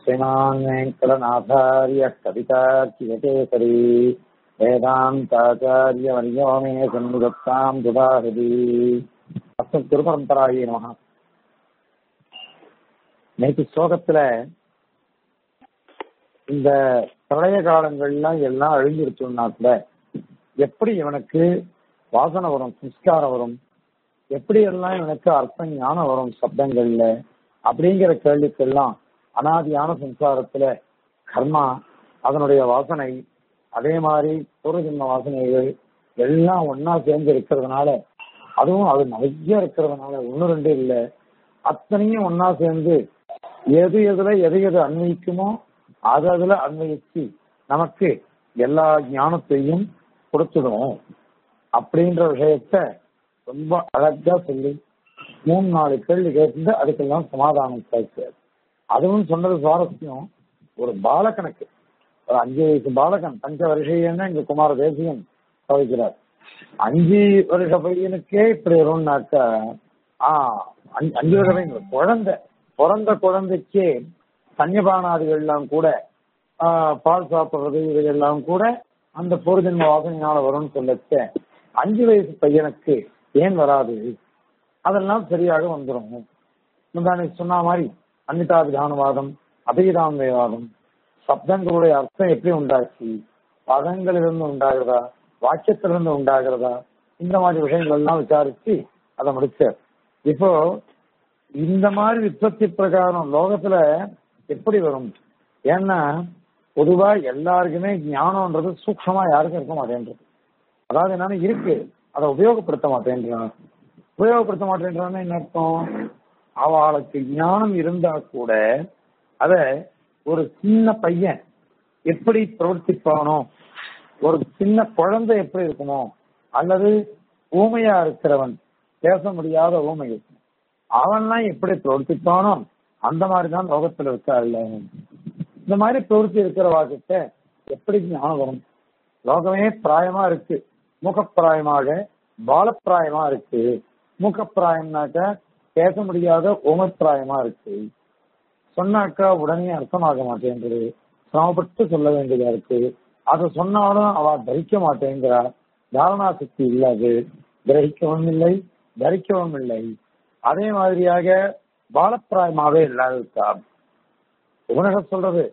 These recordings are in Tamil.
श्रीमान् वेङ्कटनाथार्य कवितार्कियकेसरी वेदान्ताचार्यवर्यो मे सन्निधत्ताम् दुदाहृति அஸ்மத் திருபரம்பராயே நமகா நேற்று ஸ்லோகத்துல இந்த பிரளய காலங்கள்லாம் எல்லாம் அழிஞ்சிருச்சோம்னா கூட எப்படி இவனுக்கு வாசனை வரும் சம்ஸ்காரம் வரும் எப்படி எல்லாம் இவனுக்கு அர்த்த ஞானம் வரும் சப்தங்கள்ல அப்படிங்கிற கேள்விக்கெல்லாம் அனாதியான சம்சாரத்துல கர்மா அதனுடைய வாசனை அதே மாதிரி பூர்வஜன்ம வாசனைகள் எல்லாம் ஒன்னா சேர்ந்து இருக்கிறதுனால அதுவும் அது நிறைய இருக்கிறதுனால ஒண்ணு ரெண்டு இல்லை அத்தனையும் ஒன்னா சேர்ந்து எது எதுல எது எது அன்வயிக்குமோ அது அதுல அன்வயிச்சு நமக்கு எல்லா ஞானத்தையும் கொடுத்துடும் அப்படின்ற விஷயத்த ரொம்ப அழகா சொல்லி மூணு நாலு கேள்வி கேட்டு அதுக்கெல்லாம் சமாதானம் கிடைச்சார் அதுவும் சொன்னது சுவாரஸ்யம் ஒரு பாலகனுக்கு ஒரு அஞ்சு வயசு பாலகன் பஞ்ச வருஷம் இங்க குமார தேசியம் தவிக்கிறார் அஞ்சு வருஷ பையனுக்கே இப்படி வரும்னாக்கா ஆஹ் அஞ்சு வருஷ பையன் குழந்தை பிறந்த குழந்தைக்கே சன்னிபானாதிகள்லாம் கூட ஆஹ் பால் சாப்பிடுறது இதெல்லாம் கூட அந்த பொருஜன்ம வாசனையால வரும்னு சொல்லச்ச அஞ்சு வயசு பையனுக்கு ஏன் வராது அதெல்லாம் சரியாக வந்துடும் முந்தானி சொன்ன மாதிரி அன்னிதாபிதானவாதம் அபிதானவாதம் சப்தங்களுடைய அர்த்தம் எப்படி உண்டாச்சு பதங்களிலிருந்து உண்டாகிறதா வாக்கியத்திலிருந்து உண்டாகிறதா இந்த மாதிரி விஷயங்கள் எல்லாம் விசாரிச்சு அதை முடிச்சார் இப்போ இந்த மாதிரி விற்பத்தி பிரகாரம் லோகத்துல எப்படி வரும் ஏன்னா பொதுவா எல்லாருக்குமே ஞானம்ன்றது சூக்ஷமா யாருக்கும் இருக்க மாட்டேன்றது அதாவது என்னன்னா இருக்கு அதை உபயோகப்படுத்த மாட்டேன்றான் உபயோகப்படுத்த மாட்டேன்றான்னு என்ன அர்த்தம் அவளுக்கு ஞானம் இருந்தா கூட அத ஒரு சின்ன பையன் எப்படி பிரவர்த்திப்பானோ ஒரு சின்ன குழந்தை எப்படி இருக்குமோ அல்லது ஊமையா இருக்கிறவன் பேச முடியாத ஊமை இருக்கும் அவன்லாம் எப்படி பிரவர்த்திப்பானோ அந்த மாதிரிதான் லோகத்துல இருக்காருல்ல இந்த மாதிரி பிரவருத்தி இருக்கிற வாக்கிட்ட எப்படி ஞானம் வரும் லோகமே பிராயமா இருக்கு முகப்பிராயமாக பாலப்பிராயமா இருக்கு முகப்பிராயம்னாக்க பேச முடியாத ஊமப்பிராயமா இருக்கு சொன்னாக்கா உடனே அர்த்தமாக மாட்டேன்றது சிரமப்பட்டு சொல்ல வேண்டியதா இருக்கு அதை சொன்னாலும் அவ தரிக்க மாட்டேங்கிறா தாரணா சக்தி இல்லாது கிரகிக்கவும் இல்லை தரிக்கவும் இல்லை அதே மாதிரியாக பாலப்பிராயமாவே இல்லாத இருக்கா உபநக சொல்றது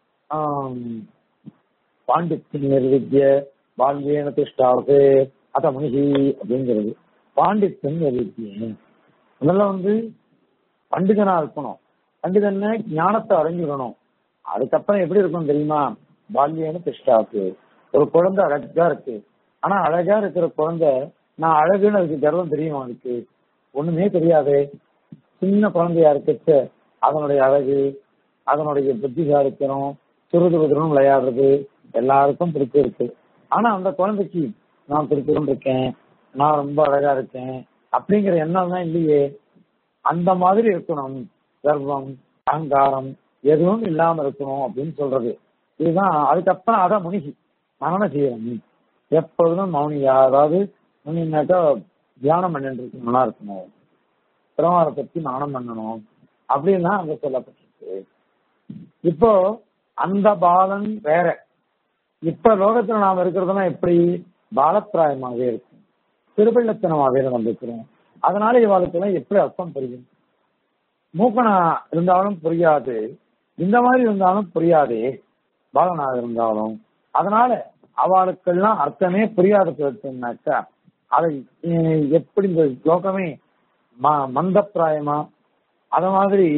பாண்டித்தின் நிர்வித்ய பால்யேன திஷ்டாவது அத முனிகி அப்படிங்கிறது பாண்டித்தின் நிர்வித்ய முதல்ல வந்து பண்டிதனா இருக்கணும் பண்டிதன்னா ஞானத்தை அடைஞ்சிடணும் அதுக்கப்புறம் எப்படி இருக்கும் தெரியுமா பால்யேன திஷ்டாக்கு ஒரு குழந்தை அழகா இருக்கு ஆனா அழகா இருக்கிற குழந்தை நான் அழகுன்னு அதுக்கு கர்வம் தெரியும் அதுக்கு ஒண்ணுமே தெரியாது சின்ன குழந்தையா இருக்கச்ச அதனுடைய அழகு அதனுடைய புத்திசாலித்தனம் துருது புதிரும் விளையாடுறது எல்லாருக்கும் பிடிச்சிருக்கு ஆனா அந்த குழந்தைக்கு நான் பிடிச்சிரும் இருக்கேன் நான் ரொம்ப அழகா இருக்கேன் அப்படிங்கிற எண்ணம் தான் இல்லையே அந்த மாதிரி இருக்கணும் கர்வம் அகங்காரம் எதுவும் இல்லாம இருக்கணும் அப்படின்னு சொல்றது இதுதான் அதுக்கப்புறம் அதான் முனிகி மரண செய்யணும் எப்பொழுதும் மௌனியா அதாவது முனினாக்கா தியானம் பண்ணிட்டு இருக்கணும்னா இருக்கணும் பிரமாத பத்தி நாணம் பண்ணணும் அப்படின்னா அங்க சொல்லப்பட்டிருக்கு இப்போ அந்த பாலன் வேற இப்ப லோகத்துல நாம இருக்கிறதுனா எப்படி பாலப்பிராயமாகவே இருக்கும் திருப்பள்ளத்தனமாகவே நடந்துக்கிறோம் அதனால இவாளுக்கு எல்லாம் எப்படி அர்த்தம் புரியும் மூக்கனா இருந்தாலும் புரியாது இந்த மாதிரி இருந்தாலும் புரியாதே பாலனாக இருந்தாலும் அதனால அவளுக்கெல்லாம் அர்த்தமே புரியாத போயிடுச்சுனாக்கா அதை எப்படி இந்த லோகமே மந்தப்பிராயமா அத மாதிரி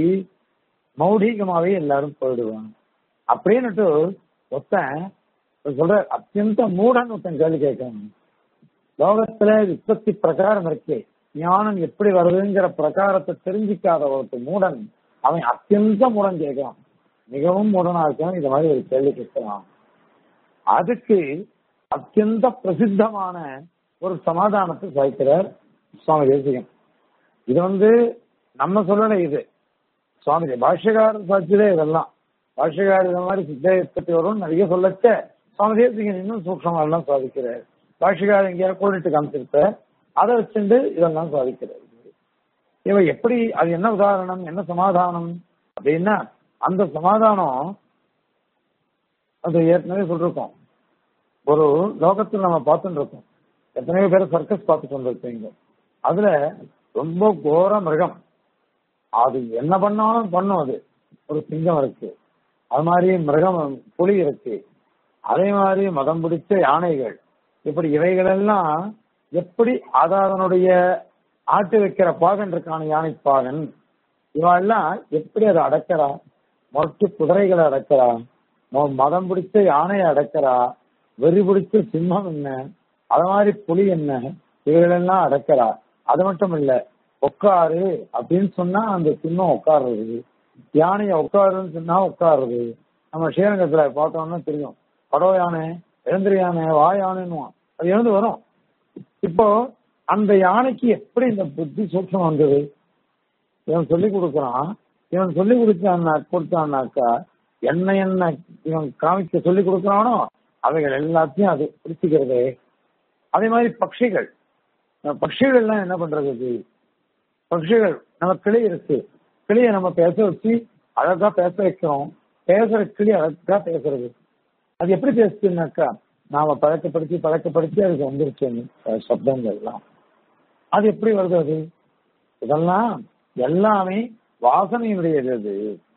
மௌடிகமாவே எல்லாரும் போயிடுவாங்க அப்படின்னுட்டு ஒருத்தன் சொல்ற அத்தியந்த மூடன் ஒருத்தன் கேள்வி கேட்கணும் லோகத்துல விற்பத்தி பிரகாரம் இருக்கே ஞானம் எப்படி வருதுங்கிற பிரகாரத்தை தெரிஞ்சிக்காத ஒருத்தர் மூடன் அவன் அத்தியந்த மூடன் கேட்கிறான் மிகவும் மூடனா இருக்கான் இந்த மாதிரி ஒரு கேள்வி கேட்கலாம் அதுக்கு அத்தியந்த பிரசித்தமான ஒரு சமாதானத்தை சாய்க்கிறார் சுவாமி தேசிகன் இது வந்து நம்ம சொல்லல இது சுவாமி பாஷ்யகாரர் சாட்சியிலே இதெல்லாம் பாஷ்யகாரர் இந்த மாதிரி சித்தத்தை வரும் நிறைய சொல்லச்ச சுவாமி தேசிகன் இன்னும் சூக்ஷமா எல்லாம் சாதிக்கிறார் பாஷ்யகாரர் எங்கேயாவது கோடிட்டு காமிச்சிருப்ப அதை வச்சுட்டு இதெல்லாம் சாதிக்கிறார் இவ எப்படி அது என்ன உதாரணம் என்ன சமாதானம் அப்படின்னா அந்த சமாதானம் அது ஏற்கனவே சொல்லிருக்கோம் ஒரு லோகத்தில் நம்ம பார்த்துட்டு இருக்கோம் எத்தனையோ பேர் சர்க்கஸ் பார்த்துட்டு வந்திருப்பீங்க அதுல ரொம்ப கோர மிருகம் அது என்ன பண்ணாலும் பண்ணும் அது ஒரு சிங்கம் இருக்கு அது மாதிரி மிருகம் புலி இருக்கு அதே மாதிரி மதம் பிடிச்ச யானைகள் இப்படி இவைகள் எல்லாம் எப்படி அது அதனுடைய ஆட்டு வைக்கிற பாகன் இருக்கான யானை பாகன் இவெல்லாம் எப்படி அதை அடக்கிறா மொட்டு குதிரைகளை அடக்கிறா மொ- மதம் பிடிச்ச யானையை அடக்கிறா வெறி பிடிச்ச சிம்மம் என்ன அது மாதிரி புலி என்ன இவைகளெல்லாம் அடக்கிறா அது மட்டும் இல்ல உட்காரு அப்படின்னு சொன்னா அந்த சிம்மம் உட்காருறது யானையை உட்காருன்னு சொன்னா உட்காருறது நம்ம ஸ்ரீரங்கத்துல பார்த்தோம்னா தெரியும் படவ யானை எழுந்திர யானை வா யானைன்னுவான் அது எழுந்து வரும் இப்போ அந்த யானைக்கு எப்படி இந்த புத்தி சூட்சம் வந்தது இவன் சொல்லி கொடுக்குறான் இவன் சொல்லி கொடுத்தான்னா கொடுத்தான்னாக்கா என்ன என்ன இவன் காமிக்க சொல்லி கொடுக்குறானோ அவைகள் எல்லாத்தையும் அது பிடிச்சிக்கிறது அதே மாதிரி பட்சிகள் இந்த பட்சிகள் எல்லாம் என்ன பண்றது இது? பட்சிகள் நம்ம கிளி இருக்கு கிளியை நம்ம பேச வச்சு அழகா பேச வைக்கிறோம் பேசுற கிளி அழகா பேசுறது அது எப்படி பேசுதுன்னாக்கா நாம பழக்கப்படுத்தி பழக்கப்படுத்தி அதுக்கு வந்துருச்சு அந்த சப்தங்கள் எல்லாம் அது எப்படி வருது அது இதெல்லாம் எல்லாமே வாசனையினுடையது அது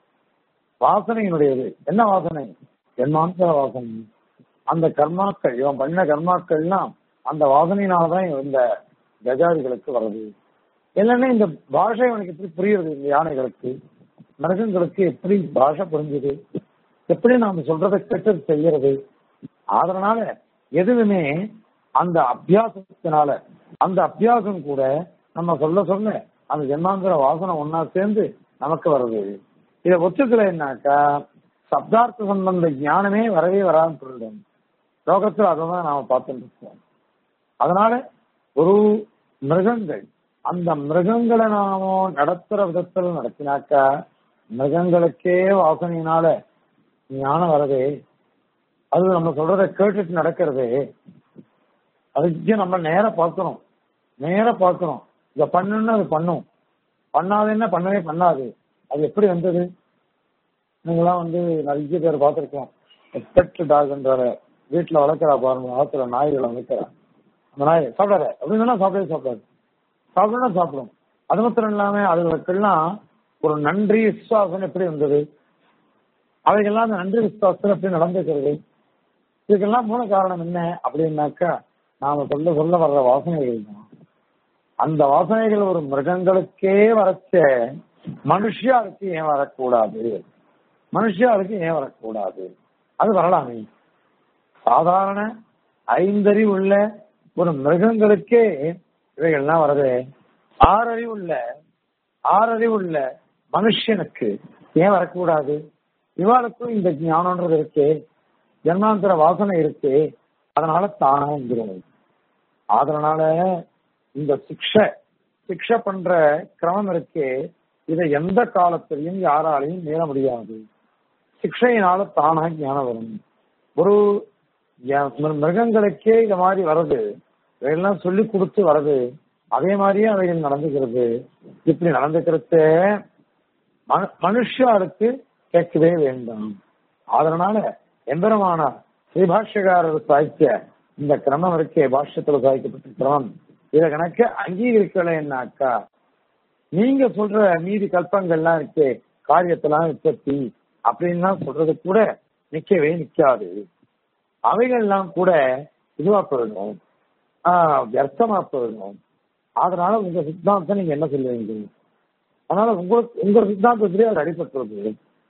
வாசனையினுடையது என்ன வாசனை ஜென்மாந்திர வாசனை அந்த கர்மாக்கள் இவன் பண்ண கர்மாக்கள்லாம் அந்த வாசனையினாலதான் இந்த கஜாதிகளுக்கு வருது இல்லைன்னா இந்த பாஷை அவனுக்கு எப்படி புரியுறது இந்த யானைகளுக்கு மிருகங்களுக்கு எப்படி பாஷை புரிஞ்சுது எப்படி நாம சொல்றதை கேட்டு செய்யறது அதனால எதுவுமே அந்த அபியாசத்தினால அந்த அபியாசம் கூட நம்ம சொல்ல சொல்ல அந்த ஜென்மாந்திர வாசனை ஒன்னா சேர்ந்து நமக்கு வருது இதை ஒத்துக்கலைன்னாக்கா சப்தார்த்த சம்பந்த ஞானமே வரவே வராமல் போயிடும் லோகத்தில் அதை தான் நாம பார்த்துட்டு இருக்கோம் அதனால ஒரு மிருகங்கள் அந்த மிருகங்களை நாம நடத்துற விதத்தில் நடத்தினாக்கா மிருகங்களுக்கே வாசனையினால ஞானம் வரதே அது நம்ம சொல்றத கேட்டுட்டு நடக்கிறதே அதுக்கு நம்ம நேர பார்க்கணும் நேர பார்க்கணும் இத பண்ணுன்னு அது பண்ணும் பண்ணாதுன்னா பண்ணவே பண்ணாது அது எப்படி வந்தது நீங்களாம் வந்து நிறைய பேர் பார்த்துருக்கலாம் பெட் டாக்ன்ற வீட்டுல வளர்க்குறா பாருங்க ஆத்துல நாய்களை வளர்க்குறா அந்த நாய் சாப்பிடாத அப்படின்னு சொன்னா சாப்பிடவே சாப்பிடாது சாப்பிடணும் சாப்பிடும் அது மாத்திரம் இல்லாம அதுகளுக்கெல்லாம் ஒரு நன்றி விசுவாசம் எப்படி வந்தது அவைகள்லாம் அந்த நன்றி விசுவாசத்தில் எப்படி நடந்துக்கிறது இதுக்கெல்லாம் மூல காரணம் என்ன அப்படின்னாக்கா நாம சொல்ல சொல்ல வர்ற வாசனைகள் தான் அந்த வாசனைகள் ஒரு மிருகங்களுக்கே வரச்ச மனுஷியாருக்கு ஏன் வரக்கூடாது மனுஷியாருக்கு ஏன் வரக்கூடாது அது வரலாமே சாதாரண ஐந்தறிவு உள்ள ஒரு மிருகங்களுக்கே இவைகள்லாம் வருது ஆறறிவு உள்ள ஆறறிவு உள்ள மனுஷனுக்கு ஏன் வரக்கூடாது இவாளுக்கும் இந்த ஞானம்ன்றது இருக்கு ஜன்மாந்திர வாசனை இருக்கு அதனால தானா வந்துடும் அதனால இந்த சிக்ஷை சிக்ஷை பண்ற கிரமம் இருக்கே இதை எந்த காலத்திலையும் யாராலையும் மீற முடியாது சிக்ஷையினால தானா ஞானம் வரும் ஒரு ய- மிரு- மிருகங்களுக்கே இந்த மாதிரி வருது இதெல்லாம் சொல்லி கொடுத்து வருது அதே மாதிரியே அவைகள் நடந்துக்கிறது இப்படி நடந்துக்கிறது மனு- மனுஷாருக்கு கேட்கவே வேண்டாம் அதனால எம்பெருமானார் ஸ்ரீபாஷ்யகாரர் சாய்ச்சிய இந்த கிரமம் இருக்கே பாஷ்யத்துல சாய்க்கப்பட்ட கிரமம் இதை கணக்க அங்கீகரிக்கலைன்னாக்கா நீங்க சொல்ற மீதி கல்பங்கள்லாம் இருக்கே காரியத்தெல்லாம் உற்பத்தி அப்படின்லாம் சொல்றது கூட நிக்கவே நிக்காது அவைகள்லாம் கூட இதுவா போயிடும் ஆஹ் வியர்த்தமா போயிடும் அதனால உங்க சித்தாந்தம் நீங்க என்ன சொல்லுவீங்க அதனால உங்களுக்கு உங்க சித்தாந்தத்திலே அது அடிபட்டுறது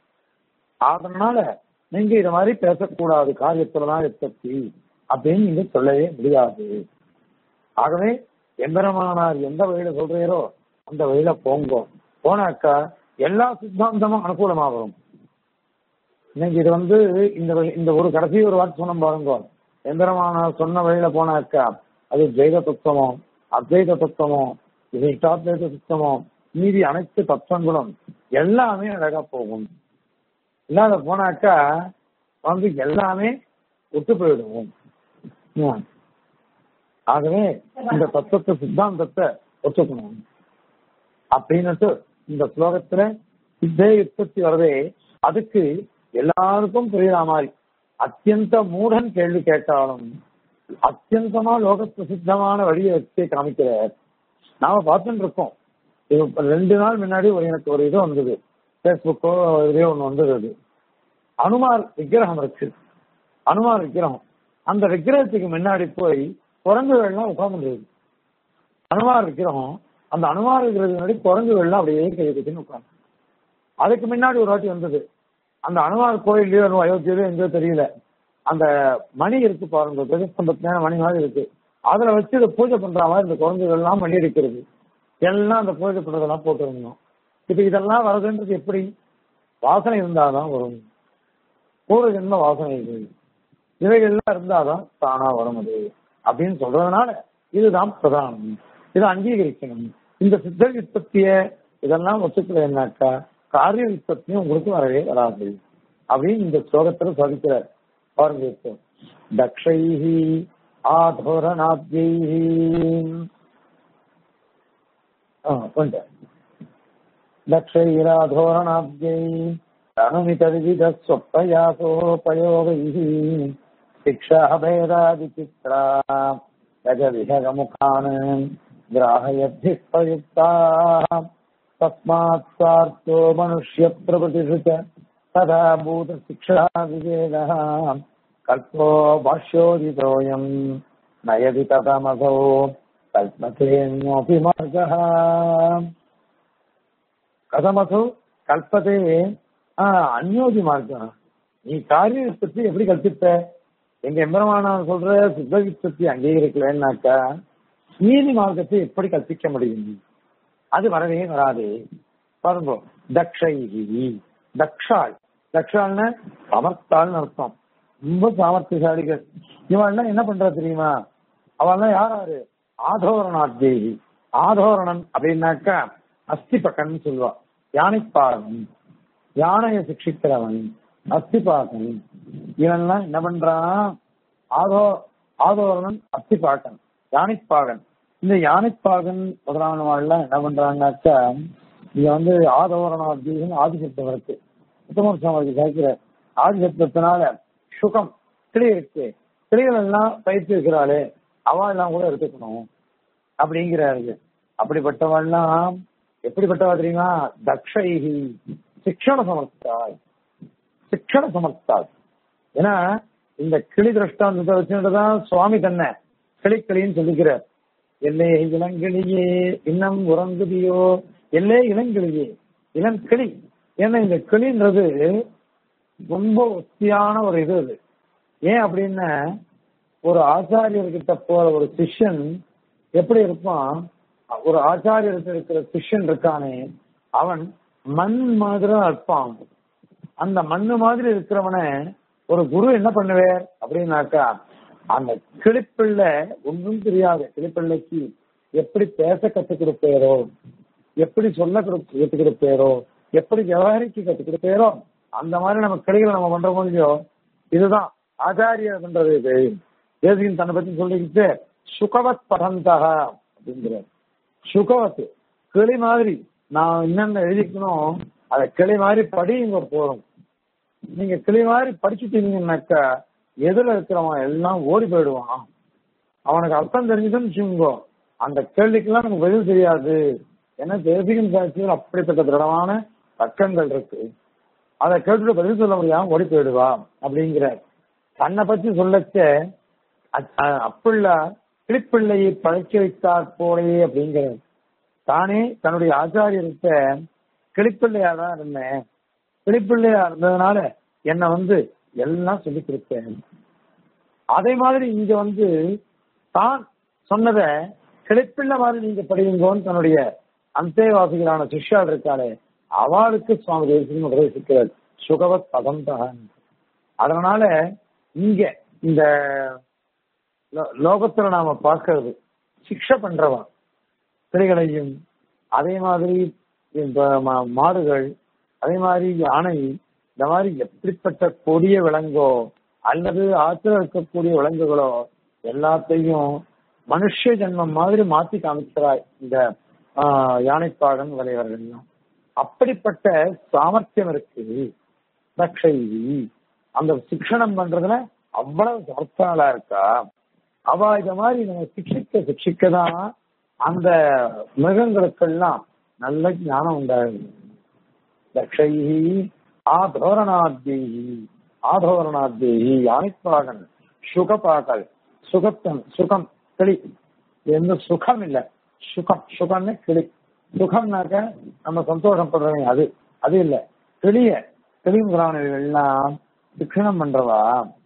அதனால நீங்க இத மாதிரி பேசக்கூடாது காரியத்துலதான் உற்பத்தி அப்படின்னு நீங்க சொல்லவே முடியாது ஆகவே எம்பெருமானார் எந்த வழியில சொல்றீரோ அந்த வழியில போங்க போனாக்கா எல்லா சித்தாந்தமும் அனுகூலமா வரும் இன்னைக்கு இது வந்து இந்த வழி- இந்த ஒரு கடைசி ஒரு வார்த்தை சொன்ன பாருங்க எம்பெருமானார் சொன்ன வழியில போனாக்கா அது ஜெய்த தத்துவமோ அத்வைத தத்துவமோ விசிஷ்டாத்வைத தத்துவமோ மீதி அனைத்து தத்துவங்களும் எல்லாமே அழகா போகும் இல்லாத போனாக்கா வந்து எல்லாமே விட்டு போயிடுவோம் ம். ஆகவே இந்த தத்துவத்தை சித்தாந்தத்தை ஒத்துக்கணும் அப்படின்னுட்டு இந்த ஸ்லோகத்துல சித்தே உற்பத்தி வரதே அதுக்கு எல்லாருக்கும் புரியுற மாதிரி அத்தியந்த மூடன் கேள்வி கேட்டாலும் அத்தியந்தமா லோக பிரசித்தமான வழியை வச்சு காமிக்கிறார் நாம பார்த்துட்டு இருக்கோம் இது இப்ப ரெண்டு நாள் முன்னாடி ஒரு எனக்கு ஒரு இது வந்தது பேஸ்புக்கோ இதுலயோ ஒண்ணு வந்தது அது அனுமார் விக்கிரகம் இருக்கு அனுமார் விக்கிரகம் அந்த விக்கிரகத்துக்கு முன்னாடி போய் குரங்குகள்லாம் உட்கார்ந்துருக்கு அனுமார் விக்கிரகம் அந்த அனுமார் விக்கிரகத்துக்கு முன்னாடி குரங்குகள்லாம் அப்படியே கை கட்டின்னு உட்காந்து அதுக்கு முன்னாடி ஒரு வாட்டி வந்தது அந்த அனுமார் கோயில்லயோ அயோத்தியிலயோ எங்கேயோ தெரியல அந்த மணி இருக்கு பாருங்க பிரதிஸ்தம்பத்தியான மணி மாதிரி இருக்கு அதுல வச்சு இதை பூஜை பண்ற மாதிரி இந்த குழந்தைகள் எல்லாம் மணி அடிக்கிறது எல்லாம் அந்த பூஜை பண்றதெல்லாம் போட்டுருந்தோம் இப்ப இதெல்லாம் வருதுன்றது எப்படி வாசனை இருந்தாதான் வரும் பூர்வ ஜென்ம வாசனை இது இவைகள்லாம் இருந்தாதான் தானா வரும் அது அப்படின்னு சொல்றதுனால இதுதான் பிரதானம் இதை அங்கீகரிக்கணும் இந்த சித்த விற்பத்திய இதெல்லாம் ஒத்துக்கலைன்னாக்கா காரிய விற்பத்தியும் உங்களுக்கு வரவே வராது அப்படின்னு இந்த ஸ்லோகத்துல சாதிக்கிறார் பாருங்க இப்போ தக்ஷைஹி ஆதோரணாத்யைஹி ஆ கொஞ்சம் दक्षैराधोरणाब्जै अनुमितविविधस्वप्रयासोपयोगैः शिक्षाः भेदादिचित्रा गजविहगमुखान् ग्राहयद्भिः प्रयुक्ताः तस्मात् स्वार्थो मनुष्यप्रभृतिषु च तथा भूतशिक्षा विवेदः कल्पो भाष्योदितोऽयम् नयति तथमसौ कल्पतेऽन्योऽपि मार्गः கதமசோ கல்பதே அந்யோதி மார்க்கம் நீ காரிய விற்பத்தி எப்படி கல்பித்த எங்க எம்பெருமானார் சொல்ற சித்த விற்பத்தி அங்கீகரிக்கலன்னாக்கா நீதி மார்க்கத்தை எப்படி கற்பிக்க முடியும் அது வரவே வராது பாருங்க தக்ஷைகி தக்ஷாள் தக்ஷாள்னா சமர்த்தாள்னு அர்த்தம் ரொம்ப சாமர்த்தியசாலிகள் இவன் என்ன பண்றா தெரியுமா அவள்லாம் யாராரு ஆதோரணாத்தேகி ஆதோரணன் அப்படின்னாக்கா அஸ்திபகன் சொல்லுவா யானைப்பாகன் யானையை சிக்ஷிக்கிறவன் அஸ்திபாகன் இவன்லாம் என்ன பண்றான் ஆதோ ஆதோரணன் அஸ்திபாகன் யானைப்பாகன் இந்த யானைப்பாகன் முதலானவாள்லாம் என்ன பண்றாங்கன்னாக்கா இங்க வந்து ஆதோரணம் அப்படின்னு ஆதிசப்தம் இருக்கு உத்தமர் சுவாமிக்கு கேட்கிற ஆதிசப்தத்தினால சுகம் கிளி இருக்கு கிளிகள் எல்லாம் பயிற்சி இருக்கிறாளே அவள் எல்லாம் கூட எடுத்துக்கணும் அப்படிங்கிறாரு அப்படிப்பட்டவள்லாம் எப்படிப்பட்டவா தெரியுமா தக்ஷைகி சிக்ஷண சமர்த்தாய் சிக்ஷண சமர்த்தாய் ஏன்னா இந்த கிளி திருஷ்டாந்தத்தை வச்சுட்டுதான் சுவாமி தன்னை கிளிக்கிளின்னு சொல்லிக்கிறார் எல்லே இளங்கிளியே இன்னம் உறங்குதியோ எல்லே இளங்கிளியே இளம் கிளி ஏன்னா இந்த கிளின்றது ரொம்ப ஒத்தியான ஒரு இது அது ஏன் அப்படின்னா ஒரு ஆச்சாரியர்கிட்ட போற ஒரு சிஷ்யன் எப்படி இருப்பான் ஒரு ஆச்சாரியருக்கு இருக்கிற சிஷ்யன் இருக்கானே அவன் மண் மாதிரி இருப்பான் அந்த மண்ணு மாதிரி இருக்கிறவனை ஒரு குரு என்ன பண்ணுவார் அப்படின்னாக்கா அந்த கிளிப்பிள்ளை ஒன்றும் தெரியாது கிளிப்பிள்ளைக்கு எப்படி பேச கத்துக் கொடுப்பேரோ எப்படி சொல்ல கத்துக் கொடுப்பேரோ எப்படி விவகாரிக்கு கத்துக் கொடுப்பேரோ அந்த மாதிரி நம்ம கிளிகளை நம்ம பண்ற முடியும் இதுதான் ஆச்சாரியர் பண்றது இது தேசிகன் தன்னை பத்தி சொல்லிக்கிட்டு சுகவத் பரந்தக அப்படிங்கிறார் சுகவத்து கிளி மாதிரி நான் என்னென்ன எழுதிக்கணும் அதை கிளி மாதிரி படிங்க போறோம் நீங்க கிளி மாதிரி படிச்சுட்டீங்கன்னாக்கா எதுல இருக்கிறவன் எல்லாம் ஓடி போயிடுவான் அவனுக்கு அர்த்தம் தெரிஞ்சுதுன்னு வச்சுக்கோ அந்த கேள்விக்கெல்லாம் நமக்கு பதில் தெரியாது ஏன்னா தேசிகன் சாட்சியில் அப்படிப்பட்ட திடமான தக்கங்கள் இருக்கு அதை கேட்டுட்டு பதில் சொல்ல முடியாம ஓடி போயிடுவா அப்படிங்கிற தன்னை பத்தி சொல்லச்ச அப்புள்ள கிளிப்பிள்ளையை பழக்க வைத்தார் போலே அப்படிங்கிறார் தானே தன்னுடைய ஆச்சாரியர்கிட்ட கிளிப்பிள்ளையா தான் இருந்தேன் கிளிப்பிள்ளையா இருந்ததுனால என்னை வந்து எல்லாம் சொல்லி கொடுத்தேன் அதே மாதிரி இங்க வந்து தான் சொன்னதை கிளிப்பிள்ளை மாதிரி நீங்க படியுங்கோன்னு தன்னுடைய அந்தேவாசிகளான சிஷ்யால் இருக்காளே அவளுக்கு சுவாமி தேசியம் உபதேசிக்கிறார் சுகவத் பதம் தான் அதனால இங்க இந்த லோகத்துல நாம பார்க்கறது சிக்ஷை பண்றவன் கிளிகளையும் அதே மாதிரி மாடுகள் அதே மாதிரி யானை இந்த மாதிரி எப்படிப்பட்ட கொடிய விலங்கோ அல்லது ஆற்றுல இருக்கக்கூடிய விலங்குகளோ எல்லாத்தையும் மனுஷ ஜென்மம் மாதிரி மாத்தி காமிக்கிறாய் இந்த யானைப்பாகன் வலைவர்கள் அப்படிப்பட்ட சாமர்த்தியம் இருக்கு தக்ஷைவி அந்த சிக்ஷணம் பண்றதுல அவ்வளவு சர்த்தாளா இருக்கா அவ இத மாதிரி நம்ம சிக்ஷிக்க சிக்ஷிக்க தான் அந்த மிருகங்களுக்கெல்லாம் நல்ல ஞானம் உண்டாகுது தக்ஷைஹி ஆதோரணாத்தேகி ஆதோரணாத்தேகி யானைப்பாகன் சுகப்பாகல் சுகத்தன் சுகம் கிளி எந்த சுகம் இல்ல சுகம் சுகம்னு கிளி சுகம்னாக்க நம்ம சந்தோஷப்படுறவங்க அது அது இல்ல கிளிய கிளிங்கிறானெல்லாம் சிக்ஷணம் பண்றவா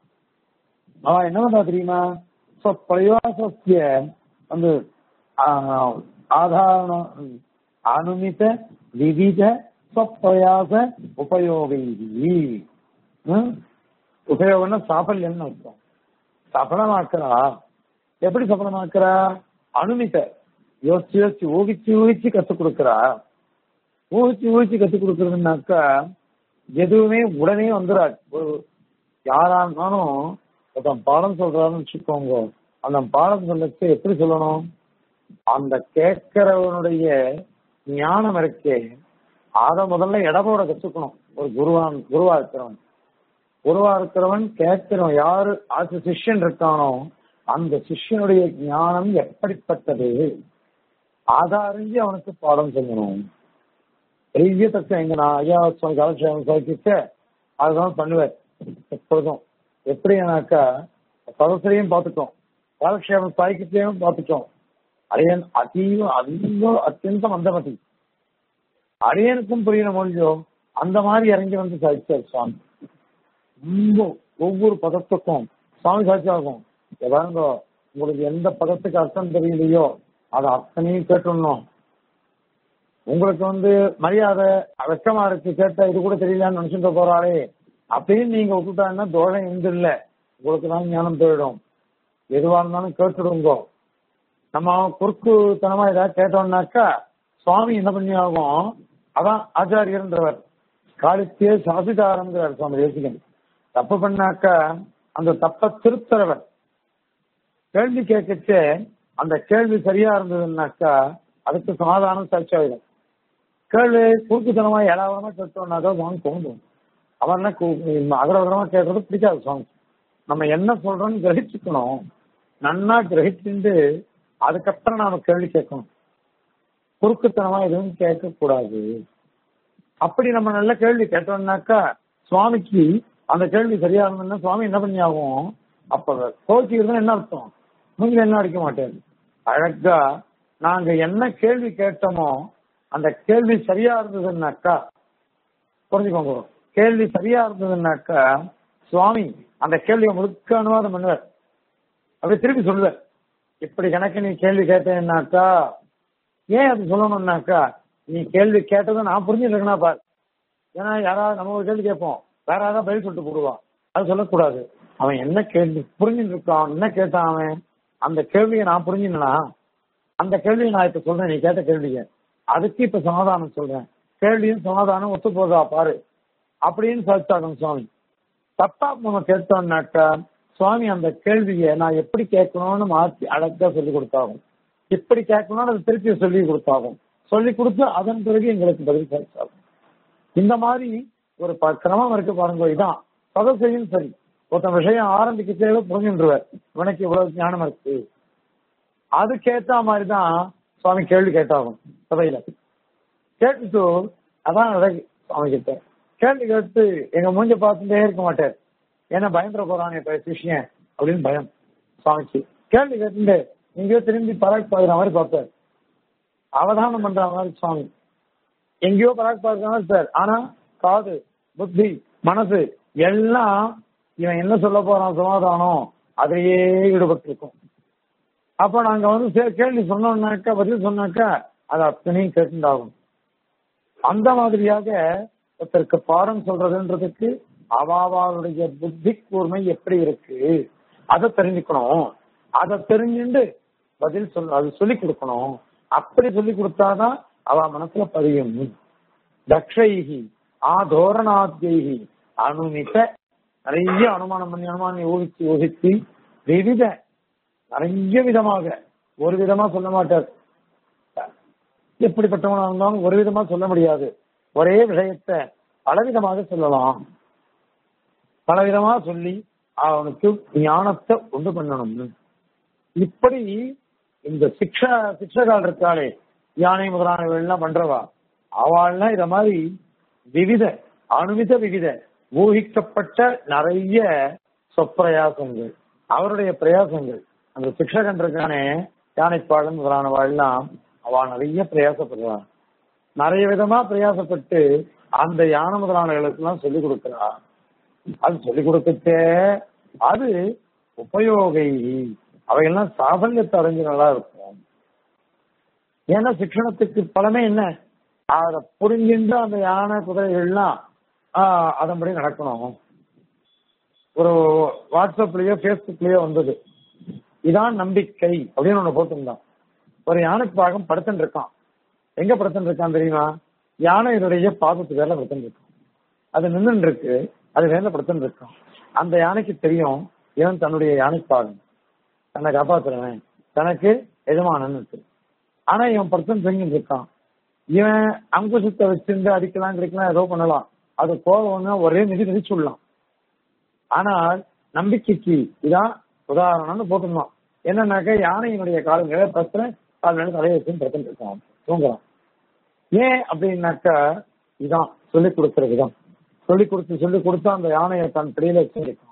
அவ என்ன பண்றா தெரியுமா சோ பிரயோசஸ்ய வந்து ஆஹ், ஆதாரண அனுமித விவித ஸ்வப்பிரயாச உபயோகி உபயோகம்னா சாஃபல்யம்னு அர்த்தம் சபலமாக்குறா எப்படி சபலமாக்குறா அனுமித யோசிச்சு யோசிச்சு ஊகிச்சு ஊகிச்சு கத்துக் கொடுக்குறா ஊகிச்சு ஊகிச்சு கத்துக் கொடுக்கறதுனாக்கா எதுவுமே உடனே வந்துடாது ஒரு யாரா இருந்தாலும் ஒருத்தன் பாடம் சொல்றாருன்னு வச்சுக்கோங்க அந்த பாடம் சொல்லச்சு எப்படி சொல்லணும் அந்த கேட்கிறவனுடைய ஞானம் இருக்கே அத முதல்ல இடபோட கத்துக்கணும் ஒரு குருவான் குருவா இருக்கிறவன் குருவா இருக்கிறவன் கேட்கிறவன் யாரு ஆசு சிஷ்யன் இருக்கானோ அந்த சிஷ்யனுடைய ஞானம் எப்படிப்பட்டது அதை அறிஞ்சு அவனுக்கு பாடம் சொல்லணும் பெரிய தத்துவம் எங்க நான் ஐயா சுவாமி காலட்சேபம் சாதிக்கிட்ட அதுதான் பண்ணுவேன் எப்பொழுதும் எப்படின்னாக்கா சதசரையும் பார்த்துட்டோம் காலக்ஷேபம் சாய்க்கிட்டையும் பார்த்துட்டோம் அரியன் அதீவ அதீவ அத்தியந்த மந்தமதி அரியனுக்கும் புரியுற மொழியோ அந்த மாதிரி இறங்கி வந்து சாதிச்சார் சுவாமி ரொம்ப ஒவ்வொரு பதத்துக்கும் சுவாமி சாட்சியாகும் எதாங்க உங்களுக்கு எந்த பதத்துக்கு அர்த்தம் தெரியலையோ அதை அத்தனையும் கேட்டுடணும் உங்களுக்கு வந்து மரியாதை வெக்கமா இருக்கு கேட்டா இது கூட தெரியலன்னு நினைச்சுட்டு போறாளே அப்படின்னு நீங்க விட்டுட்டாங்கன்னா தோஷம் எந்த இல்ல உங்களுக்கு தான் ஞானம் போயிடும் எதுவா இருந்தாலும் கேட்டுடுங்க நம்ம குறுக்குத்தனமா ஏதாவது கேட்டோம்னாக்கா சுவாமி என்ன பண்ணி ஆகும் அதான் ஆச்சாரியர்ன்றவர் காலித்தே சாசிதாரங்கிறார் சுவாமி தேசிகன் தப்பு பண்ணாக்கா அந்த தப்ப திருத்தரவர் கேள்வி கேட்கச்சே அந்த கேள்வி சரியா இருந்ததுன்னாக்கா அதுக்கு சமாதானம் சாட்சியாயிடும் கேள்வி குறுக்குத்தனமா ஏழாவதமா கேட்டோம்னாக்கா சுவாமி தோன்றும் அவர்னா அகரவரமா கேட்கறது பிடிக்காது சுவாமி நம்ம என்ன சொல்றோம்னு கிரகிச்சுக்கணும் நன்னா கிரகிச்சுட்டு அதுக்கப்புறம் நாம கேள்வி கேட்கணும் குறுக்குத்தனமா எதுவும் கேட்க கூடாது அப்படி நம்ம நல்ல கேள்வி கேட்டோம்னாக்கா சுவாமிக்கு அந்த கேள்வி சரியா இருந்ததுன்னா சுவாமி என்ன பண்ணி ஆகும் அப்ப கோச்சிக்கிறது என்ன அர்த்தம் நீங்க என்ன அடிக்க மாட்டேன் அழகா நாங்க என்ன கேள்வி கேட்டோமோ அந்த கேள்வி சரியா இருந்ததுன்னாக்கா புரிஞ்சுக்கோங்க கேள்வி சரியா இருந்ததுன்னாக்கா சுவாமி அந்த கேள்வியை முழுக்க அனுவாதம் பண்ணுவார் அப்படி திருப்பி சொல்லுவார் இப்படி கணக்கு நீ கேள்வி கேட்டேன்னாக்கா ஏன் அது சொல்லணும்னாக்கா நீ கேள்வி கேட்டதை நான் புரிஞ்சுருக்கேனா பார் ஏன்னா யாராவது நம்ம ஒரு கேள்வி கேட்போம் வேற யாராவது பதில் சொல்லிட்டு போடுவான் அது சொல்லக்கூடாது அவன் என்ன கேள்வி புரிஞ்சுட்டு இருக்கான் என்ன கேட்டான் அவன் அந்த கேள்வியை நான் புரிஞ்சுனா அந்த கேள்வியை நான் இப்ப சொல்றேன் நீ கேட்ட கேள்வியை அதுக்கு இப்ப சமாதானம் சொல்றேன் கேள்வியும் சமாதானம் ஒத்து போதா பாரு அப்படின்னு சாதிச்சாகணும் சுவாமி தப்பா நம்ம கேட்டோம்னாக்கா சுவாமி அந்த கேள்வியை நான் எப்படி கேட்கணும்னு மாற்றி அழகா சொல்லி கொடுத்தாகும் இப்படி கேட்கணும்னு அதை திருப்பி சொல்லி கொடுத்தாகும் சொல்லி கொடுத்து அதன் பிறகு எங்களுக்கு பதில் கிடைச்சாகும் இந்த மாதிரி ஒரு ப- கிரமம் இருக்கு பாருங்க இதான் சதசையும் சரி ஒருத்தன் விஷயம் ஆரம்பிக்கச்சே புரிஞ்சுருவார் இவனுக்கு இவ்வளவு ஞானம் இருக்கு அதுக்கேத்த மாதிரி தான் சுவாமி கேள்வி கேட்டாகும் சபையில கேட்டுட்டு அதான் அழகு சுவாமி கிட்ட கேள்வி கேட்டு எங்க மூஞ்ச பார்த்துட்டே இருக்க மாட்டார் ஏன்னா பயந்துட போறான் இப்ப சிஷ்யன் அப்படின்னு பயம் சுவாமிக்கு கேள்வி கேட்டு எங்கேயோ திரும்பி பராக் பாக்குற மாதிரி பார்ப்பார் அவதானம் பண்ற மாதிரி சுவாமி எங்கேயோ பராக் பார்க்கிற மாதிரி சார் ஆனா காது புத்தி மனசு எல்லாம் இவன் என்ன சொல்ல போறான் சமாதானம் அதிலேயே ஈடுபட்டு இருக்கும் அப்ப நாங்க வந்து சே- கேள்வி சொன்னோம்னாக்கா பதில் சொன்னாக்கா அது அத்தனையும் கேட்டுண்டாகும் அந்த மாதிரியாக ஒருத்தருக்கு பாடம் சொல்றதுன்றதுக்கு அவாவாளுடைய புத்தி கூர்மை எப்படி இருக்கு அதை தெரிஞ்சுக்கணும் அதை தெரிஞ்சுண்டு பதில் சொல்ல அது சொல்லி கொடுக்கணும் அப்படி சொல்லி கொடுத்தாதான் அவ மனசுல பதியும் தக்ஷைகி ஆதோரணாத்யைகி அனுமித நிறைய அனுமானம் பண்ணி அனுமானம் ஊகிச்சு ஊகிச்சு விவித நிறைய விதமாக ஒரு விதமா சொல்ல மாட்டார் எப்படிப்பட்டவனா இருந்தாலும் ஒரு விதமா சொல்ல முடியாது ஒரே விஷயத்தை பலவிதமாக சொல்லலாம் பலவிதமா சொல்லி அவனுக்கு ஞானத்தை உண்டு பண்ணணும்னு இப்படி இந்த சிக்ஷா சிக்ஷகால் இருக்காளே யானை முதலானவர்கள் எல்லாம் பண்றவா அவள்லாம் இத மாதிரி விவித அணுவித விவித ஊகிக்கப்பட்ட நிறைய சொப்பிரயாசங்கள் அவருடைய பிரயாசங்கள் அந்த சிக்ஷகன் இருக்கானே யானைப்பாளன் முதலானவா எல்லாம் அவ நிறைய பிரயாசப்படுறான் நிறைய விதமா பிரயாசப்பட்டு அந்த யானை முதலானவர்களுக்கு எல்லாம் சொல்லிக் கொடுக்கிறா அது சொல்லிக் கொடுக்கச்சே அது உபயோகை அவையெல்லாம் சாஃபல்யத்தை அடைஞ்சு நல்லா இருக்கும் ஏன்னா சிக்ஷணத்துக்கு பலமே என்ன அதை புரிஞ்சின்ற அந்த யானை குதிரைகள்லாம் ஆஹ் அதன்படி நடக்கணும் ஒரு வாட்ஸ்அப்லயோ பேஸ்புக்லயோ வந்தது இதான் நம்பிக்கை அப்படின்னு ஒண்ணு போட்டிருந்தான் ஒரு யானை பாகம் படுத்துட்டு இருக்கான் எங்க படுத்துட்டு இருக்கான் தெரியுமா யானையினுடைய பாதத்து வேலை படுத்துட்டு இருக்கான் அது நின்று இருக்கு அது வேலை படுத்துட்டு இருக்கான் அந்த யானைக்கு தெரியும் இவன் தன்னுடைய யானை பாகம் தன்னை காப்பாத்துறவன் தனக்கு எஜமானன்னு இருக்கு ஆனா இவன் படுத்துன்னு தூங்கிட்டு இருக்கான் இவன் அங்குசத்தை வச்சிருந்து அடிக்கலாம் கிடைக்கலாம் ஏதோ பண்ணலாம் அது கோபம்னா ஒரே மிதி மிதிச்சுடலாம் ஆனால் நம்பிக்கைக்கு இதான் உதாரணம்னு போட்டிருந்தோம் என்னன்னாக்க யானையினுடைய காலங்களை பிரச்சனை கால் மேல தலையை வச்சு பிரச்சனை இருக்கான் தூங்குறான் ஏன் அப்படின்னாக்கா இதான் சொல்லிக் கொடுக்கிற விதம் சொல்லிக் கொடுத்து சொல்லிக் கொடுத்து அந்த யானையை தன் பிடியில வச்சிருக்கான்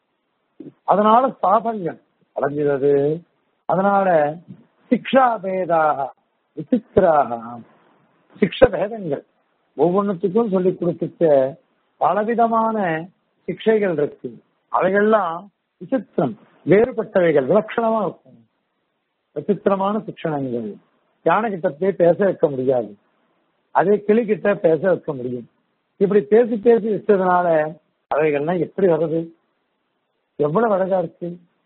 அதனால சாபல்யம் அடைஞ்சது அதனால சிக்ஷா பேதாக விசித்திராக சிக்ஷ பேதங்கள் ஒவ்வொன்றுத்துக்கும் சொல்லிக் கொடுத்துட்டு பலவிதமான சிக்ஷைகள் இருக்கு அவைகள்லாம் விசித்திரம் வேறுபட்டவைகள் விலட்சணமா இருக்கும் விசித்திரமான சிக்ஷணங்கள் யானை கிட்ட போய் பேச வைக்க முடியாது அதே கிளி கிட்ட பேச வைக்க முடியும் இப்படி பேசி பேசி வச்சதுனால அவைகள்லாம் எப்படி வருது எவ்வளவு அழகா இருக்கு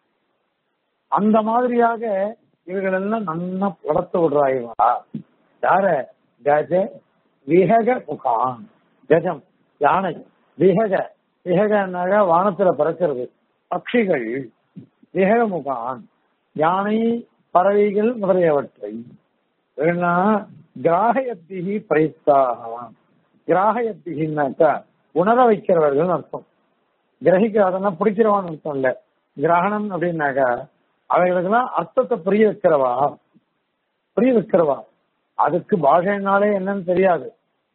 அந்த மாதிரியாக இவர்கள் எல்லாம் நன்னா வளர்த்து விடுறாய்வா யார கஜ விஹக முகான் கஜம் யானை விஹக விஹகனாக வானத்துல பறக்கிறது பட்சிகள் விஹக முகான் யானை பறவைகள் முதலியவற்றை கிராகயத்திகி பிரைத்தாக கிராகயத்திகின்னாக்கா உணர வைக்கிறவர்கள் அர்த்தம் கிரகிக்காதன்னா பிடிக்கிறவான்னு அர்த்தம் இல்ல கிரகணம் அப்படின்னாக்கா அவைகளுக்கெல்லாம் அர்த்தத்தை புரிய வைக்கிறவா புரிய வைக்கிறவா அதுக்கு பாஷைனாலே என்னன்னு தெரியாது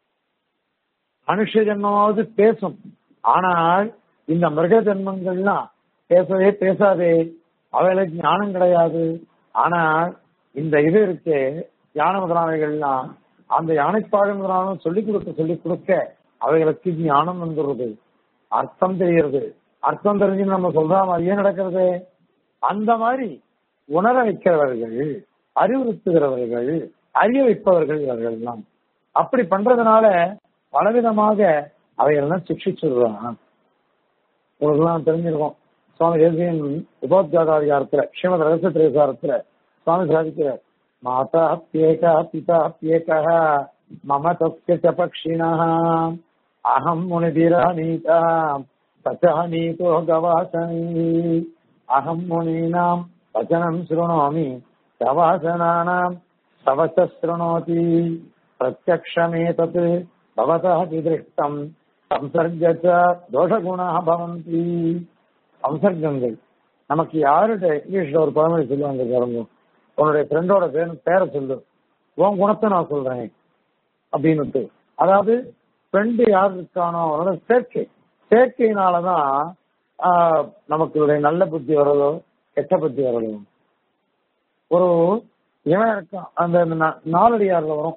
மனுஷ ஜென்மமாவது பேசும் ஆனால் இந்த மிருக ஜென்மங்கள்லாம் பேசவே பேசாதே அவைகளுக்கு ஞானம் கிடையாது ஆனால் இந்த இது இருக்கே யானை முதலானவைகள்லாம் அந்த யானைப்பாக முதலானும் சொல்லிக் கொடுக்க சொல்லிக் கொடுக்க அவைகளுக்கு ஞானம் வந்துடுறது அர்த்தம் தெரிகிறது அர்த்தம் தெரிஞ்சு நம்ம சொல்ற மாதிரியே நடக்கிறது அந்த மாதிரி உணர வைக்கிறவர்கள் அறிவுறுத்துகிறவர்கள் அறிய வைப்பவர்கள் இவர்கள் எல்லாம் அப்படி பண்றதுனால பலவிதமாக அவைகள்லாம் சிக்ஷிச்சுடுறான் உங்களுக்குலாம் தெரிஞ்சிருக்கும் சுவாமி தேசியன் உபோத்காதாதிகாரத்துல ஸ்ரீமத் ரகசிய திரைசாரத்துல சுவாமி சாதிக்கிறார் மாதா பியேகா பிதா பியேகா மம தஸ்ய ச பக்ஷிணः அகம் முனிதிரா நீதா தச்ச நீதோ கவாசனி அகம் முனீனாம் வச்சனம் शृणोमि கவாசனானாம் தவச்ச शृणोति பிரத்யக்ஷமேதத் பவதः விதிருஷ்டம் சம்சர்க தோஷகுணாக பவந்தி சம்சர்க்கங்கள் நமக்கு யாருடைய இங்கிலீஷ்ல ஒரு பழமொழி சொல்லுவாங்க பாருங்க உன்னுடைய ஃப்ரெண்டோட பேர் பேரை சொல்லு உன் குணத்தை நான் சொல்றேன் அப்படின்னுட்டு அதாவது ஃப்ரெண்டு யார் இருக்கானோ அவனோட சேர்க்கை சேர்க்கையினாலதான் ஆஹ், நமக்கு நல்ல புத்தி வரதோ கெட்ட புத்தி வரதோ ஒரு இவன் இருக்கான் அந்த நா- நாலடியார்ல வரும்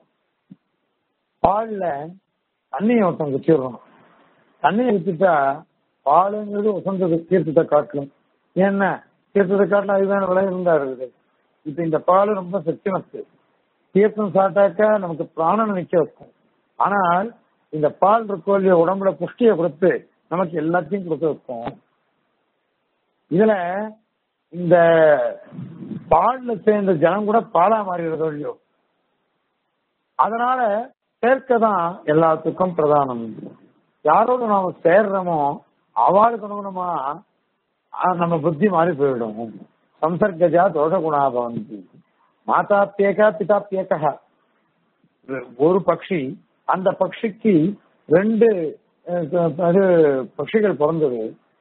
பால்ல தண்ணியை ஒருத்தன் வச்சிடுறோம் தண்ணியை வச்சுட்டா பாலுங்கிறது உசந்தது தீர்த்தத்தை காட்டணும் ஏன்னா தீர்த்தத்தை காட்டிலும் அதுதான் விலை இருந்தா இருக்குது இப்ப இந்த பால் ரொம்ப சக்திமத்து தீர்த்தம் சாப்பிட்டாக்கா நமக்கு பிராணனை நிக்க வைக்கும் ஆனால் இந்த பால் இருக்கோ இல்லையோ உடம்புல புஷ்டியை கொடுத்து நமக்கு எல்லாத்தையும் கொடுத்து வைக்கும் இதுல இந்த பால்ல சேர்ந்த ஜனம் கூட பாலா மாறிடுறதோ இல்லையோ அதனால சேர்க்கை தான் எல்லாத்துக்கும் பிரதானம் யாரோட நாம சேர்றோமோ அவளுக்கு அனுகுணமா ஆஹ், நம்ம புத்தி மாறி போயிடும் சம்சர்கஜா தோஷ குணாபவந்தி மாதாப்பியேகா பிதாப்பியேகா ஒரு பக்ஷி அந்த பக்ஷிக்கு ரெண்டு அஹ், அது பட்சிகள் பிறந்தது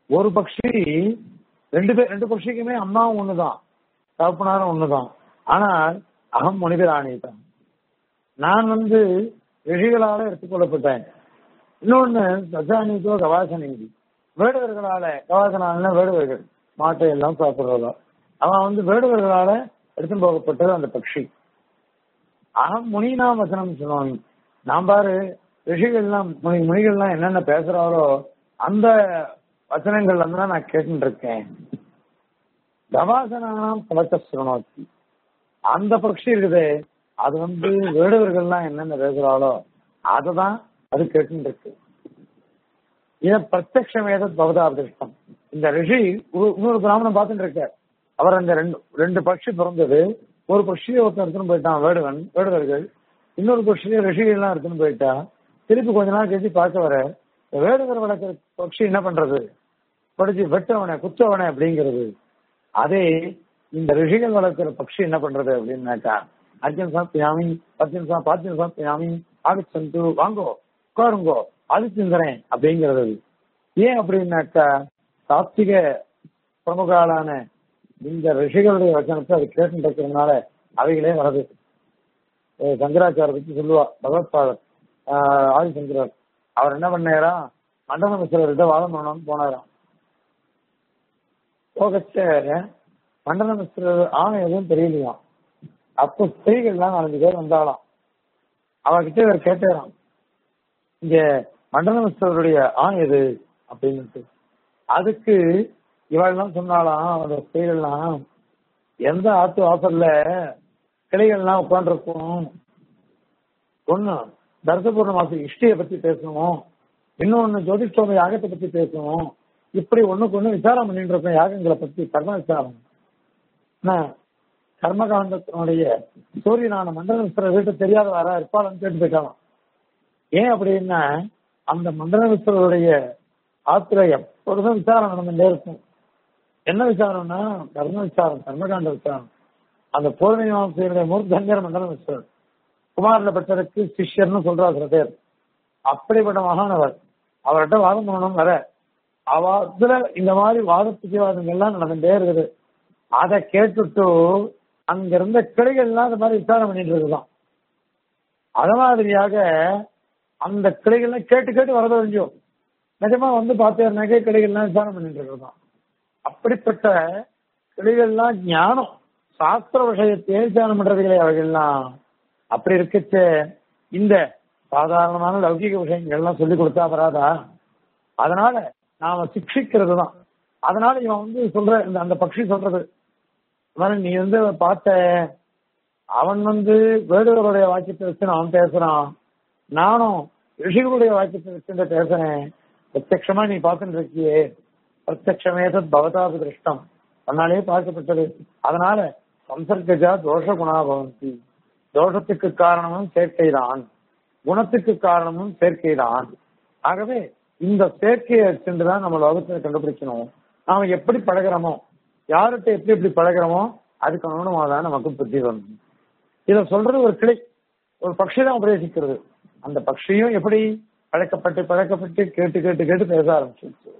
ஒரு பக்ஷி ரெண்டு பேர் ரெண்டு பக்ஷிக்குமே அம்மாவும் ஒண்ணுதான் தகப்பனாரும் ஒண்ணுதான் ஆனால் அகம் மனிதராணி தான் நான் வந்து ரிஷிகளால எடுத்துக்கொள்ளப்பட்டேன் இன்னொன்னு சஜானிக்கோ கவாசனிங்கி வேடுவர்களால கவாசனால வேடுவர்கள் மாட்டை எல்லாம் சாப்பிடுறதா அவன் வந்து வேடுவர்களால எடுத்துன்னு போகப்பட்டது அந்த பட்சி அகம் முனினா வசனம் சொல்லுவாங்க நான் பாரு ரிஷிகள்லாம் முனி முனிகள்லாம் என்னென்ன பேசுறாரோ அந்த வசனங்கள்ல தான் நான் கேட்டுட்டு இருக்கேன் கவாசனாம் பழக்க சுரணோத்தி அந்த பட்சி இருக்குது அது வந்து வேடுவர்கள்லாம் என்னென்ன பேசுறாளோ அதுதான் அது கேட்டுட்டு இருக்கு இத பிரத்யக்ஷம் ஏதோ பவதாபிருஷ்டம் இந்த ரிஷி ஒரு- இன்னொரு பிராமணன் பார்த்துட்டு இருக்கார் அவர் அந்த ரெண்டு ரெண்டு பட்சி பிறந்தது ஒரு பட்சியை ஒருத்தன் எடுத்துன்னு போயிட்டான் வேடுவன் வேடுவர்கள் இன்னொரு பட்சியை ரிஷிகள் எல்லாம் எடுத்துன்னு போயிட்டா திருப்பி கொஞ்ச நாள் கழிச்சு பார்க்க வர இந்த வேடுவர் வளர்க்குற பட்சி என்ன பண்றது படிச்சு வெட்டவனே குத்தவனே அப்படிங்கிறது அதே இந்த ரிஷிகள் வளர்க்கிற பட்சி என்ன பண்றது அப்படின்னாக்கா அர்ஜுன் சாப்பியாமி அர்ஜுன் சா பாத்தியம் சாப்பியாமி ஆகச்சந்து வாங்கோ உட்காருங்கோ அது சிந்தனை அப்படிங்கிறது ஏன் அப்படின்னாக்கா சாத்விக பிரமுகாலான இந்த ரிஷிகளுடைய வச்சனத்தை அது கேட்டு இருக்கிறதுனால அவைகளே வருது அஹ் சங்கராச்சார பத்தி சொல்லுவா பகவத்பாதர் ஆஹ் ஆதிசங்கரர் அவர் என்ன பண்ணாரா மண்டல மிஸ்ரர்கிட்ட வாதம் பண்ணணும்னு போனாராம் போகச்ச மண்டல மிஸ்ரர் ஆணை எதுவும் தெரியலையாம் அப்போ ஸ்திரீகள்லாம் நாலஞ்சு பேர் வந்தாலாம் அவகிட்ட இவர் கேட்டாராம் இங்க மண்டல மிஸ்ரருடைய ஆண் எது அப்படின்னு அதுக்கு இவள்லாம் சொன்னாலாம் அந்த ஸ்திரீகள்லாம் எந்த ஆத்து வாசல்ல கிளைகள்லாம் உட்காந்துருக்கும் ஒண்ணு தர்சபூர்ண மாசம் இஷ்டியை பத்தி பேசணும் இன்னொன்னு ஜோதிஷ்டோம யாகத்தை பத்தி பேசணும் இப்படி ஒண்ணுக்கு ஒண்ணு விசாரம் பண்ணிட்டு இருக்கோம் யாகங்களை பத்தி கர்ம விசாரம் என்ன, கர்மகாண்டத்தினுடைய சூரியனான மண்டல வீட்டு தெரியாத வரா இருப்பாளன்னு கேட்டு போயிட்டாலும் ஏன் அப்படின்னா அந்த மண்டலமிஸ்வருடைய ஆத்திர எப்பொழுதும் விசாரம் நடந்துட்டே இருக்கும் என்ன விசாரம்னா கர்ம விசாரம் கர்மகாண்ட விசாரம் அந்த பூர்ணிமாசையுடைய மூர்த்தங்கர் மண்டலமிஸ்வரர் குமாரில் பட்டருக்கு சிஷ்யர்னு சொல்றா சில பேர் அப்படிப்பட்ட மகானவர் அவர்கிட்ட வாதம் பண்ணணும் வர அவத்துல இந்த மாதிரி வாத பிரதிவாதங்கள்லாம் நடந்துட்டே இருக்குது அதை கேட்டுட்டு அங்க இருந்த கிளைகள்லாம் அந்த மாதிரி விசாரம் பண்ணிட்டு இருக்குதான் அது மாதிரியாக அந்த கிளைகள்லாம் கேட்டு கேட்டு வரத வேண்டியும் நிஜமா வந்து பார்த்தேன்னாக்கே கிளைகள்லாம் விசாரம் பண்ணிட்டு இருக்கிறதாம் அப்படிப்பட்ட கிளைகள்லாம் ஞானம் சாஸ்திர விஷயத்தை விசாரம் பண்றதுகளை அவைகள்லாம் அப்படி இருக்கச்ச இந்த சாதாரணமான லௌகிக விஷயங்கள்லாம் சொல்லி கொடுத்தா வராதா அதனால நாம சிக்ஷிக்கிறது தான் அதனால இவன் வந்து சொல்ற இந்த அந்த பக்ஷி சொல்றது இவன் நீ வந்து பார்த்த அவன் வந்து வேடுவருடைய வாக்கியத்தை வச்சு அவன் பேசுறான் நானும் ரிஷிகளுடைய வாக்கியத்தை வச்சு பேசுறேன் பிரத்யக்ஷமா நீ பார்த்துட்டு இருக்கியே பிரத்யக்ஷமே தத் பவதாபி திருஷ்டம் அதனாலே பார்க்கப்பட்டது அதனால சம்சர்கஜா தோஷ குணா பவந்தி தோஷத்துக்கு காரணமும் சேர்க்கைதான் குணத்துக்கு காரணமும் சேர்க்கைதான் ஆகவே இந்த சேர்க்கையை சென்றுதான் நம்ம லோகத்தை கண்டுபிடிக்கணும் நாம எப்படி பழகிறோமோ யார்கிட்ட எப்படி எப்படி பழகிறோமோ அதுக்கு அனுகுணமாக தான் நமக்கு புத்தி வரணும் இத சொல்றது ஒரு கிளை ஒரு பக்ஷி தான் உபதேசிக்கிறது அந்த பக்ஷியும் எப்படி பழக்கப்பட்டு பழக்கப்பட்டு கேட்டு கேட்டு கேட்டு பேச ஆரம்பிச்சிருச்சு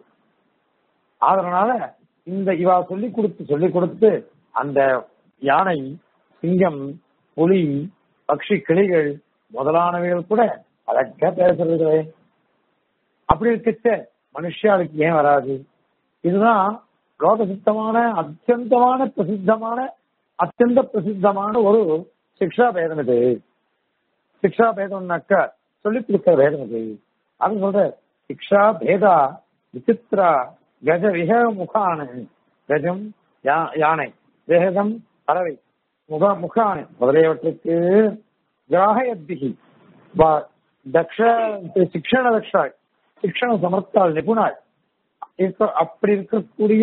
அதனால இந்த இவா சொல்லி கொடுத்து சொல்லி கொடுத்து அந்த யானை சிங்கம் புலி பக்ஷி கிளிகள் முதலானவைகள் கூட அழகா பேசுறது அப்படி இருக்கச்ச மனுஷாளுக்கு ஏன் வராது இதுதான் லோக சித்தமான அத்தியந்தமான பிரசித்தமான அத்தியந்த பிரசித்தமான ஒரு சிக்ஷா பேதம் இது சிக்ஷா பேதம்னாக்க சொல்லி கொடுக்கிற பேதம் இது அது சொல்ற சிக்ஷா பேதா விசித்ரா கஜ விஹ முகான கஜம் யா- யானை வேகம் பறவை முக முகான முதலியவற்றுக்கு கிராகயத்திகி வா- தக்ஷ சிக்ஷண தக்ஷாள் சிக்ஷண சமர்த்தாள் நிபுணாள் இருக்க அப்படி இருக்கக்கூடிய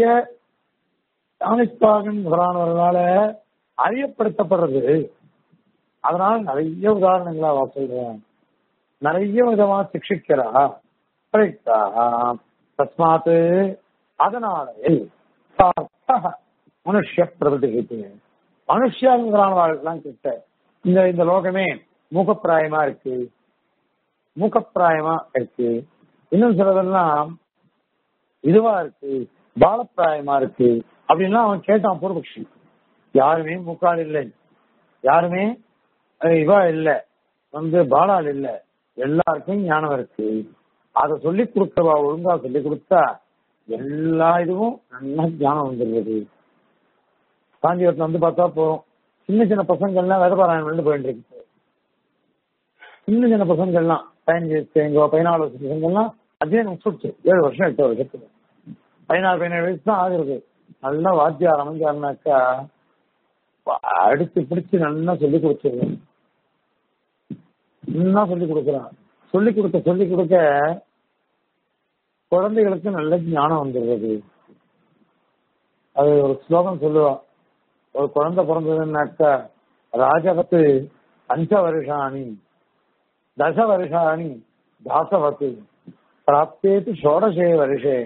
தானிஸ்பாகன் முதலானவர்களால அறியப்படுத்தப்படுறது அதனால நிறைய உதாரணங்களா அவ சொல்றேன் நிறைய விதமா சிக்ஷிக்கிறா பிரயுக்தா தஸ்மாத் அதனாலே சார்த்தः மனுஷ்ய பிரபதிக்கு மனுஷங்கிறானவாழ்லாம் கிட்ட இந்த இந்த லோகமே மூகப்பிராயமா இருக்கு மூக்கப்பிராயமா இருக்கு இன்னும் சிலதெல்லாம் இதுவா இருக்கு பாலப்பிராயமா இருக்கு அப்படின்லாம் அவன் கேட்டான் பூர்வபக்ஷி யாருமே முக்கால் இல்லை யாருமே அஹ், இவா இல்ல வந்து பாலால் இல்ல எல்லாருக்கும் ஞானம் இருக்கு அதை சொல்லி கொடுக்கவா ஒழுங்கா சொல்லி கொடுத்தா எல்லா இதுவும் நல்லா ஞானம் வந்துடுறது காஞ்சிபுரத்துல வந்து பார்த்தா போறோம் சின்ன சின்ன பசங்கள்லாம் வேதபாராயணம் வந்து போயிட்டு இருக்கு சின்ன சின்ன பசங்கள்லாம் பதினஞ்சு எங்க பதினாலு வருஷம் பசங்கள்லாம் அத்தியாயம் முடிச்சுடுச்சு ஏழு வருஷம் எட்டு வருஷத்துக்கு பதினாறு பதினேழு வயசு தான் ஆகுறது நல்லா வாத்தியார் அமைஞ்சாருனாக்கா அடிச்சு பிடிச்சு நல்லா சொல்லி கொடுத்துருவேன் நல்லா சொல்லி கொடுக்குறான் சொல்லி கொடுக்க சொல்லி கொடுக்க குழந்தைகளுக்கு நல்ல ஞானம் வந்துடுறது அது ஒரு ஸ்லோகம் சொல்லுவா ஒரு குழந்தை பிறந்ததுன்னாக்கா ராஜவத்து பஞ்ச வருஷாணி தச வருஷாணி தாசவத்து பிராப்தேது ஷோடசே வருஷே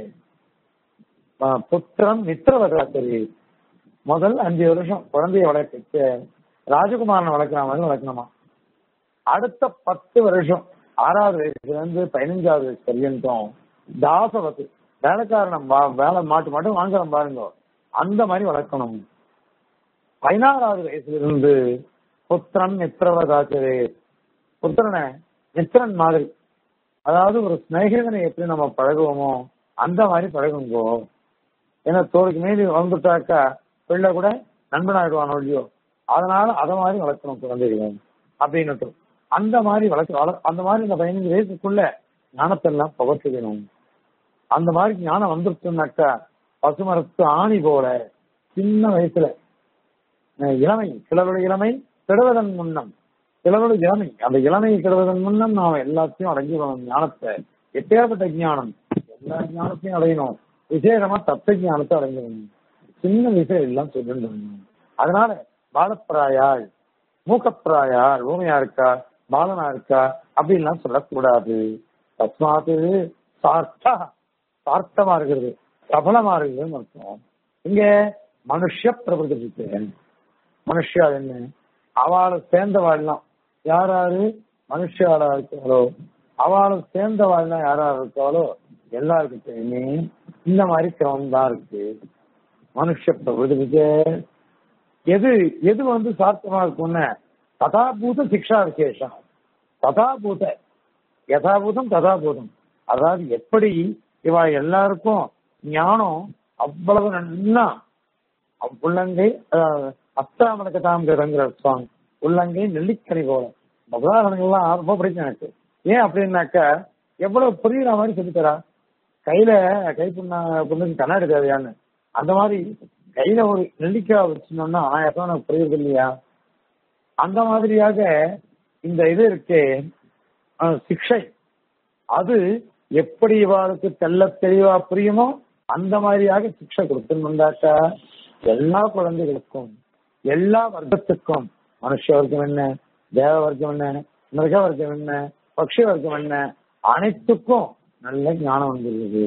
ஆஹ் புத்திரம் மித்திரவதாச்சரி முதல் அஞ்சு வருஷம் குழந்தைய வளர்க்க ராஜகுமாரனை வளர்க்கிற மாதிரி வளர்க்கணுமா அடுத்த பத்து வருஷம் ஆறாவது வயசுல இருந்து பதினஞ்சாவது வயசு பர்யந்தம் தாசவத்து வேலைக்காரன் வா- வேலை மாட்டு மட்டும் வாங்குறோம் பாருங்க அந்த மாதிரி வளர்க்கணும் பதினாறாவது வயசுல இருந்து புத்திரன் மித்திரவதாச்சரே புத்திரனை மித்திரன் மாதிரி அதாவது ஒரு சிநேகிதனை எப்படி நம்ம பழகுவோமோ அந்த மாதிரி பழகுங்கோ ஏன்னா தோளுக்கு மீறி வந்துட்டாக்கா பிள்ளை கூட நண்பனாயிடுவானோ இல்லையோ அதனால அத மாதிரி வளர்க்கணும் குழந்தைகளை அப்படின்னுட்டு அந்த மாதிரி வளர்க்க வள அந்த மாதிரி இந்த பதினஞ்சு வயசுக்குள்ள ஞானத்தை எல்லாம் பகர்த்துக்கணும் அந்த மாதிரி ஞானம் வந்துருச்சுனாக்கா பசுமரத்து ஆணி போல சின்ன வயசுல அஹ் இளமை கிழவருடைய இளமை கெடுவதன் முன்னம் கிழவருடைய இளமை அந்த இளமையை கெடுவதன் முன்னம் நாம் எல்லாத்தையும் அடைஞ்சிடணும் ஞானத்தை எப்பேற்பட்ட ஞானம் எல்லா ஞானத்தையும் அடையணும் விசேஷமா தத்துவ ஞானத்தை அடைஞ்சிடணும் சின்ன விஷயம் எல்லாம் சொல்லிடணும் அதனால பாலப்பிராயாள் மூக்கப்பிராயாள் ஊமையா இருக்கா பாலனா இருக்கா அப்படின்லாம் சொல்லக்கூடாது தஸ்மாத்து சார்த்தா சார்த்தமா இருக்கிறது சபலமா இருக்குதுன்னு அர்த்தம் இங்க மனுஷ பிரபுதிக்கு மனுஷா என்ன அவளை சேர்ந்தவாள்லாம் யார் யாரு மனுஷாளா இருக்காளோ அவளை சேர்ந்தவாள்லாம் யார் யார் இருக்காளோ எல்லாருக்கிட்டையுமே இந்த மாதிரி கிரமம் தான் இருக்கு மனுஷ பிரபுதிக்கு எது எது வந்து சார்த்தமா இருக்கும்னு ததாபூத சிக்ஷா விசேஷம் ததாபூத யதாபூதம் ததாபூதம் அதாவது எப்படி இவ எல்லாருக்கும் ஞானம் அவ்வளவு நன்னா அவ் உள்ளங்கை அஸ்தாமலகதாம் கிடங்கிற சாங் உள்ளங்கை நெல்லிக்கனி போல இந்த உதாரணங்கள்லாம் ரொம்ப பிடிக்கும் எனக்கு ஏன் அப்படின்னாக்கா எவ்வளவு புரியுற மாதிரி சொல்லித்தரா கையில கை புண்ணா பொண்ணுக்கு கண்ணாடி தேவையான்னு அந்த மாதிரி கையில ஒரு நெல்லிக்காய் வச்சுனோம்னா ஆயிரம் எனக்கு புரியுறது இல்லையா அந்த மாதிரியாக இந்த இது இருக்கே அஹ், சிக்ஷை அது எப்படி இவாளுக்கு தெல்ல தெளிவா புரியுமோ அந்த மாதிரியாக சிக்ஷை கொடுத்துருந்தாக்கா எல்லா குழந்தைகளுக்கும் எல்லா வர்க்கத்துக்கும் மனுஷ வர்க்கம் என்ன தேவ வர்க்கம் என்ன மிருக வர்க்கம் என்ன பக்ஷி வர்க்கம் என்ன அனைத்துக்கும் நல்ல ஞானம் வந்துள்ளது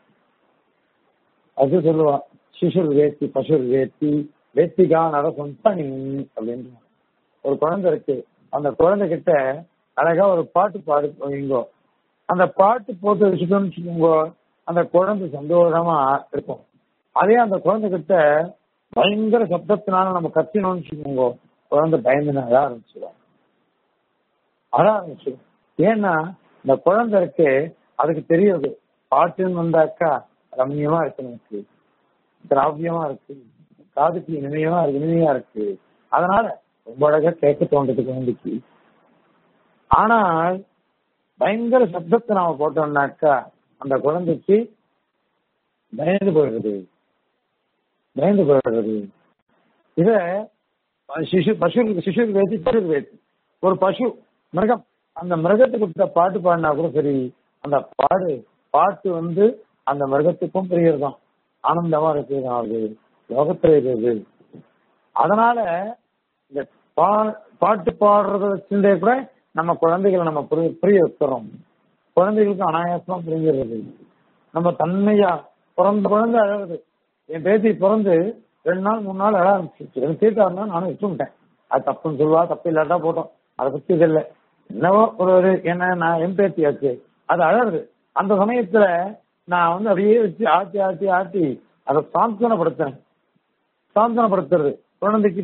அது சொல்லுவா சிசுர் வேத்தி பசுர் வேத்தி வேத்திகா நரசம் தனி அப்படின்னு ஒரு குழந்தை இருக்கு அந்த குழந்தை கிட்ட அழகா ஒரு பாட்டு பாடு வைங்கோ அந்த பாட்டு போட்டு வச்சுட்டோம்னு வச்சுக்கோங்க அந்த குழந்தை சந்தோஷமா இருக்கும் அதே அந்த குழந்தை கிட்ட பயங்கர சப்தத்தினால நம்ம கத்தினோம்னு வச்சுக்கோங்க குழந்தை பயந்து அழ ஆரம்பிச்சிடும் அழ ஆரம்பிச்சிடும் ஏன்னா இந்த குழந்தை இருக்கு அதுக்கு தெரியுது பாட்டுன்னு வந்தாக்கா ரம்யமா இருக்கு நமக்கு திராவியமா இருக்கு காதுக்கு இனிமையா இருக்கு இனிமையா இருக்கு அதனால ரொம்ப அழகா கேட்க தோன்றது குழந்தைக்கு ஆனால் பயங்கர சப்தத்தை நாம போட்டோம்னாக்கா அந்த குழந்தைக்கு பயந்து போயிடுறது பயந்து போயிடுறது இத சிசு பசு சிசு வேதி பசு வேதி ஒரு பசு மிருகம் அந்த மிருகத்துக்கு கொடுத்த பாட்டு பாடினா கூட சரி அந்த பாடு பாட்டு வந்து அந்த மிருகத்துக்கும் புரியறதுதான் ஆனந்தமா இருக்குது அது லோகத்துல இருக்குது அதனால இந்த பா பாட்டு பாடுறத வச்சுட்டே கூட நம்ம குழந்தைகளை நம்ம புரிய புரிய வைக்கிறோம் குழந்தைகளுக்கு அனாயாசமா புரிஞ்சிடுறது நம்ம தன்மையா பிறந்த குழந்தை அழகுது என் பேத்தி பிறந்து ரெண்டு நாள் மூணு நாள் அழ ஆரம்பிச்சிருச்சு எனக்கு தீர்த்தா இருந்தா நானும் விட்டுட்டேன் அது தப்புன்னு சொல்லுவா தப்பு இல்லாட்டா போட்டோம் அதை பத்தி இது இல்லை என்னவோ ஒரு ஒரு என்ன நான் என் பேத்தியாச்சு அது அழகுது அந்த சமயத்துல நான் வந்து அப்படியே வச்சு ஆட்டி ஆட்டி ஆட்டி அதை சாந்தனப்படுத்துறேன் சாந்தனப்படுத்துறது குழந்தைக்கு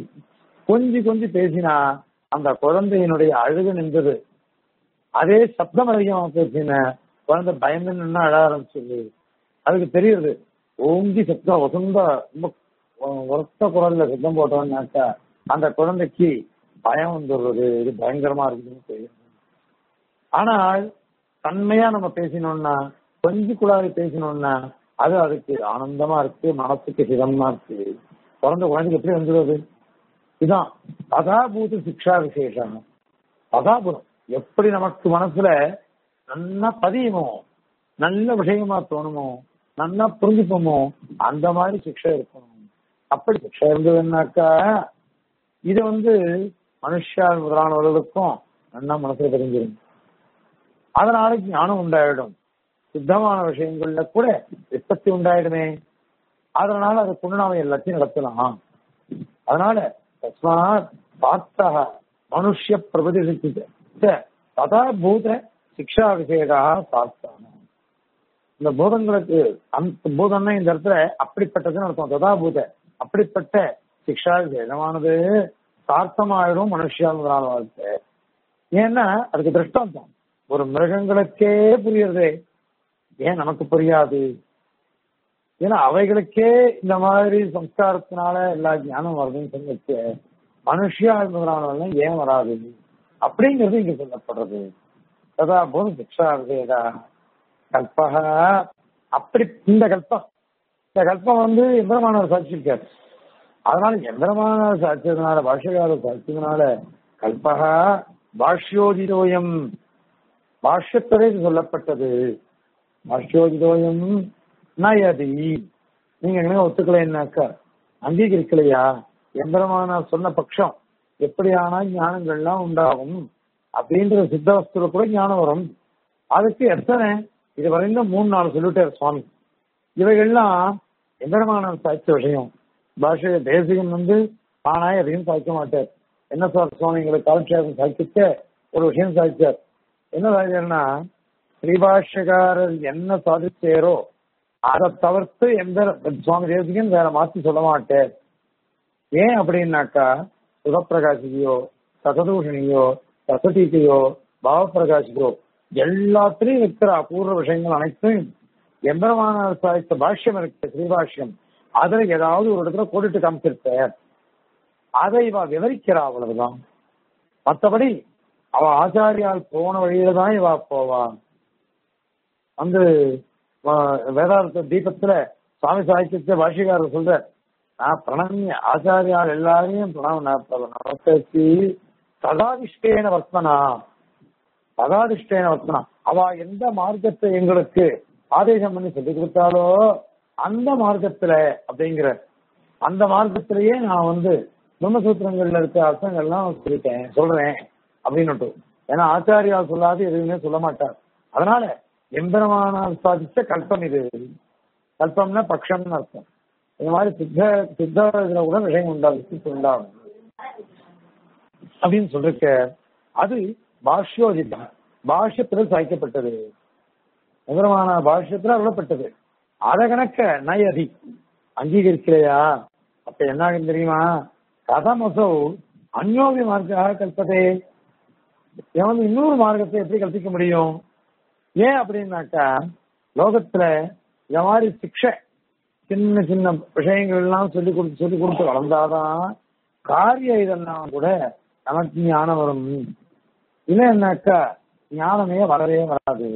கொஞ்சி கொஞ்சி பேசினா அந்த குழந்தையினுடைய அழுகு நின்றது அதே சப்தம் அதிகமா பேசின குழந்தை பயந்து நின்று அழ ஆரம்பிச்சது அதுக்கு தெரியுது ஓங்கி சத்தம் வசந்த ரொம்ப உரத்த குரல்ல சத்தம் போட்டோம்னாக்கா அந்த குழந்தைக்கு பயம் வந்துடுறது இது பயங்கரமா இருக்குதுன்னு தெரியும் ஆனால் தன்மையா நம்ம பேசினோம்னா கொஞ்சி குழாவி பேசினோம்னா அது அதுக்கு ஆனந்தமா இருக்கு மனசுக்கு ஹிதமா இருக்கு பிறந்த குழந்தைக்கு எப்படி வந்துடுவது இதான் அதாபூத சிக்ஷா விசேஷம் அதாபுரம் எப்படி நமக்கு மனசுல நல்லா பதியுமோ நல்ல விஷயமா தோணுமோ நல்லா புரிஞ்சுப்போமோ அந்த மாதிரி சிக்ஷை இருக்கணும் அப்படி சிக்ஷை இருந்ததுன்னாக்கா இது வந்து மனுஷா முதலானவர்களுக்கும் நல்லா மனசுல தெரிஞ்சிடும் அதனால ஞானம் உண்டாயிடும் சித்தமான விஷயங்கள்ல கூட விற்பத்தி உண்டாயிடுமே அதனால அதை கொண்டு நாம எல்லாத்தையும் நடத்தலாம் அதனால தஸ்மாத் பார்த்தா மனுஷ பிரபதித்த ததா பூத சிக்ஷா விஷயகா பார்த்தான இந்த பூதங்களுக்கு அந்த பூதம்னா இந்த இடத்துல அப்படிப்பட்டதுன்னு அர்த்தம் ததா பூத அப்படிப்பட்ட சிக்ஷா விஷயமானது சார்த்தமாயிடும் மனுஷியா முதலான வாழ்க்கை ஏன்னா அதுக்கு திருஷ்டாந்தம் ஒரு மிருகங்களுக்கே புரியுறதே ஏன் நமக்கு புரியாது ஏன்னா அவைகளுக்கே இந்த மாதிரி சம்ஸ்காரத்தினால எல்லா ஞானம் வருதுன்னு சொல்லிச்சு மனுஷியா முதலானவர்கள் ஏன் வராது அப்படிங்கிறது இங்க சொல்லப்படுறது ததா போது சிக்ஷா விவேகா கல்பக அப்படி இந்த கல்பம் இந்த கல்பம் வந்து எந்திரமானவர் சாட்சியிருக்காரு அதனால எந்திரமானவர் சாட்சியதுனால பாஷ்யகாரர் சாட்சியதுனால கல்பக பாஷ்யோதிரோயம் பாஷ்யத்தவே இது சொல்லப்பட்டது பாஷ்யோதிரோயம் நயதி நீங்க என்ன ஒத்துக்கலைன்னாக்கா அங்கீகரிக்கலையா எந்திரமான சொன்ன பட்சம் எப்படியானா ஞானங்கள்லாம் உண்டாகும் அப்படின்ற சித்தவஸ்துல கூட ஞானம் வரும் அதுக்கு எத்தனை இது வரைக்கும் மூணு நாலு சொல்லிட்டார் சுவாமி இவைகள்லாம் எந்திரமான சாய்ச்ச விஷயம் பாஷை தேசிகன் வந்து ஆனா எதையும் சாய்க்க மாட்டார் என்ன சார் சுவாமிங்களுக்கு காலட்சேபம் சாய்ச்சிக்க ஒரு விஷயம் சாய்ச்சார் என்ன சாய்ச்சார்னா ஸ்ரீபாஷ்யக்காரர் என்ன சாதிச்சேரோ அதை தவிர்த்து எந்த சுவாமி தேசிகன் வேற மாத்தி சொல்ல மாட்டேன் ஏன் அப்படின்னாக்கா சுகப்பிரகாசிகையோ சததூஷணியோ சசதீக்கையோ பாவப்பிரகாசிகோ எல்லாத்திலையும் இருக்கிற அபூர்வ விஷயங்கள் அனைத்தும் எம்பரமான சாதித்த பாஷ்யம் இருக்கு ஸ்ரீபாஷ்யம் அதுல ஏதாவது ஒரு இடத்துல கோடிட்டு காமிச்சிருப்பார் அதை இவ விவரிக்கிறா அவ்வளவுதான் மற்றபடி அவ ஆச்சாரியால் போன வழியில தான் இவ போவா வந்து வேதாந்த தீபத்துல சுவாமி சாகித்ய பாஷிகாரர் சொல்ற நான் பிரணமிய ஆச்சாரியால் எல்லாரையும் நமஸ்கரிச்சு சதாதிஷ்டேன வர்த்தனா சதாதிஷ்டேன வர்த்தனா அவ எந்த மார்க்கத்தை எங்களுக்கு ஆதேசம் பண்ணி சொல்லி கொடுத்தாலோ அந்த மார்க்கத்துல அப்படிங்கிற அந்த மார்க்கத்திலேயே நான் வந்து பிரம்மசூத்திரங்கள்ல இருக்க அர்த்தங்கள்லாம் சொல்லிட்டேன் சொல்றேன் அப்படின்னு ஏன்னா ஆச்சாரியா சொல்லாது எதுவுமே சொல்ல மாட்டார் அதனால எம்பெருமான சாதிச்ச கல்பம் இது கல்பம்னா பட்சம்னு அர்த்தம் இந்த மாதிரி சித்த சித்த இதுல கூட விஷயம் உண்டாகும் உண்டாகும் அப்படின்னு சொல்லிருக்க அது பாஷ்யோதிதம் பாஷ்யத்தில் சாய்க்கப்பட்டது எம்பெருமான பாஷ்யத்தில் அருளப்பட்டது அத கணக்க நயதி அங்கீகரிக்கலையா அப்ப என்ன ஆகும் தெரியுமா கதமசோ அந்யோகி மார்க்காக கல்பதே இவன் வந்து இன்னொரு மார்க்கத்தை எப்படி கல்பிக்க முடியும் ஏன் அப்படின்னாக்கா லோகத்துல இந்த மாதிரி சிக்ஷை சின்ன சின்ன விஷயங்கள் எல்லாம் சொல்லி கொடுத்து சொல்லி கொடுத்து வளர்ந்தாதான் காரிய இதெல்லாம் கூட நமக்கு ஞானம் வரும் இல்லைன்னாக்கா ஞானமே வரவே வராது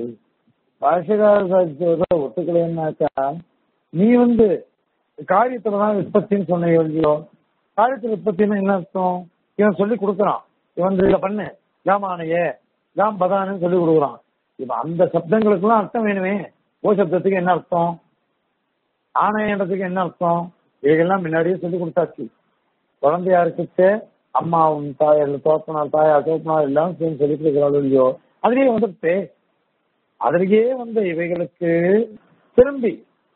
பாஷகார ஒத்துக்கலைன்னாக்கா நீ வந்து காரியத்துலதான் உற்பத்தின்னு சொன்ன இல்லையோ காரியத்துல உற்பத்தின்னா என்ன அர்த்தம் இவன் சொல்லி கொடுக்குறான் இவன் இதை பண்ணு காமானையே காம் பதானு சொல்லி கொடுக்குறான் இப்ப அந்த சப்தங்களுக்குலாம் அர்த்தம் வேணுமே ஓ சப்தத்துக்கு என்ன அர்த்தம் ஆணையன்றதுக்கு என்ன அர்த்தம் இவைகள்லாம் முன்னாடியே சொல்லி கொடுத்தாச்சு குழந்தையா இருக்குச்சு அம்மாவும் தாயார் தோப்பனார் தாயார் தோப்பனார் எல்லாம் சேர்ந்து சொல்லி கொடுக்குறாள் இல்லையோ அதுலயே வந்துட்டு அதுலயே வந்து இவைகளுக்கு திரும்பி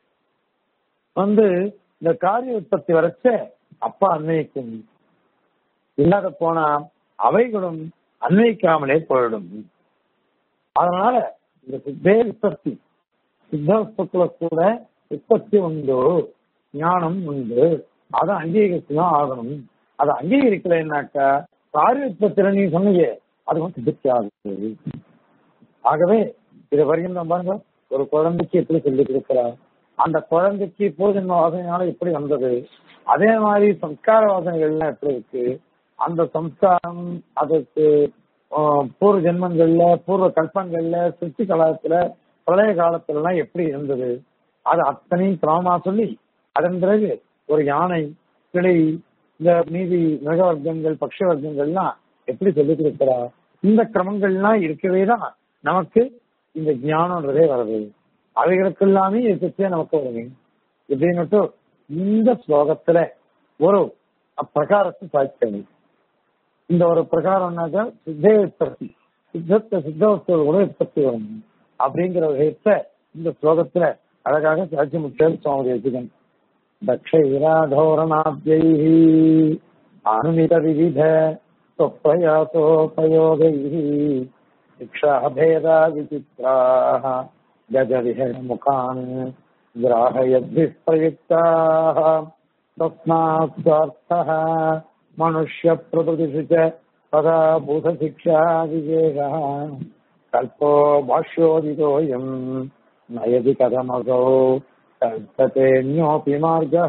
வந்து இந்த காரிய உற்பத்தி வரைச்ச அப்பா அன்வயிக்கும் இல்லாத போனா அவைகளும் அன்வயிக்காமலே போயிடும் அதனால இந்த சித்தே உற்பத்தி சித்தவஸ்துக்களை கூட உற்பத்தி உண்டு ஞானம் உண்டு அதை அங்கீகரிச்சுதான் ஆகணும் அதை அங்கீகரிக்கலைன்னாக்கா காரிய உற்பத்தியில நீ சொன்னீங்க அது வந்து சித்திக்காது ஆகவே இது வரைக்கும் நம்ம பாருங்க ஒரு குழந்தைக்கு எப்படி சொல்லி கொடுக்கிறா அந்த குழந்தைக்கு பூஜன்ம வாசனையால எப்படி வந்தது அதே மாதிரி சம்ஸ்கார வாசனைகள்லாம் எப்படி இருக்கு அந்த சம்ஸ்காரம் அதுக்கு ஆஹ், பூர்வ ஜென்மங்கள்ல பூர்வ கல்பங்கள்ல சிருஷ்டி காலத்துல பிரளய காலத்துல எல்லாம் எப்படி இருந்தது அது அத்தனையும் கிரமமா சொல்லி அதன் பிறகு ஒரு யானை கிளை இந்த மீதி மிருக வர்க்கங்கள் பக்ஷ வர்க்கங்கள்லாம் எப்படி சொல்லிக் கொடுக்கிறா இந்த கிரமங்கள்லாம் இருக்கவே தான் நமக்கு இந்த ஞானம்ன்றதே வருது அவைகளுக்கு எல்லாமே இருக்கச்சே நமக்கு வருது இப்படின்னுட்டு இந்த ஸ்லோகத்துல ஒரு பிரகாரத்தை சாய்க்கணும் இந்த ஒரு பிரகாரம்னாக்க சித்தே உற்பத்தி சித்தத்தை சித்தவஸ்தோட உற்பத்தி வரும் அப்படிங்கிற விஷயத்த இந்த ஸ்லோகத்துல அழகாக சாட்சி முக்கியம் சுவாமி வச்சுக்கணும் दक्षैराधोरणाद्यैः अनुमितविविध स्वप्रयासोपयोगैः शिक्षाभेदा विचित्राः गजविहमुखान् ग्राहयद्भिः प्रयुक्ताः तस्मात् स्वार्थः मनुष्यप्रभृतिषु च तदा भूतशिक्षा विशेषः कल्पो भाष्योदितोऽयम् नयति कथमसौ कल्पतेऽन्योऽपि मार्गः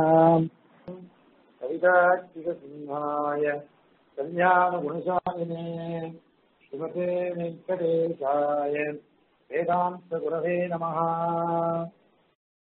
कविताचिकसिंहाय कल्याणगुणशालिने श्रीमते वेङ्कटेशाय वेदान्तगुरवे नमः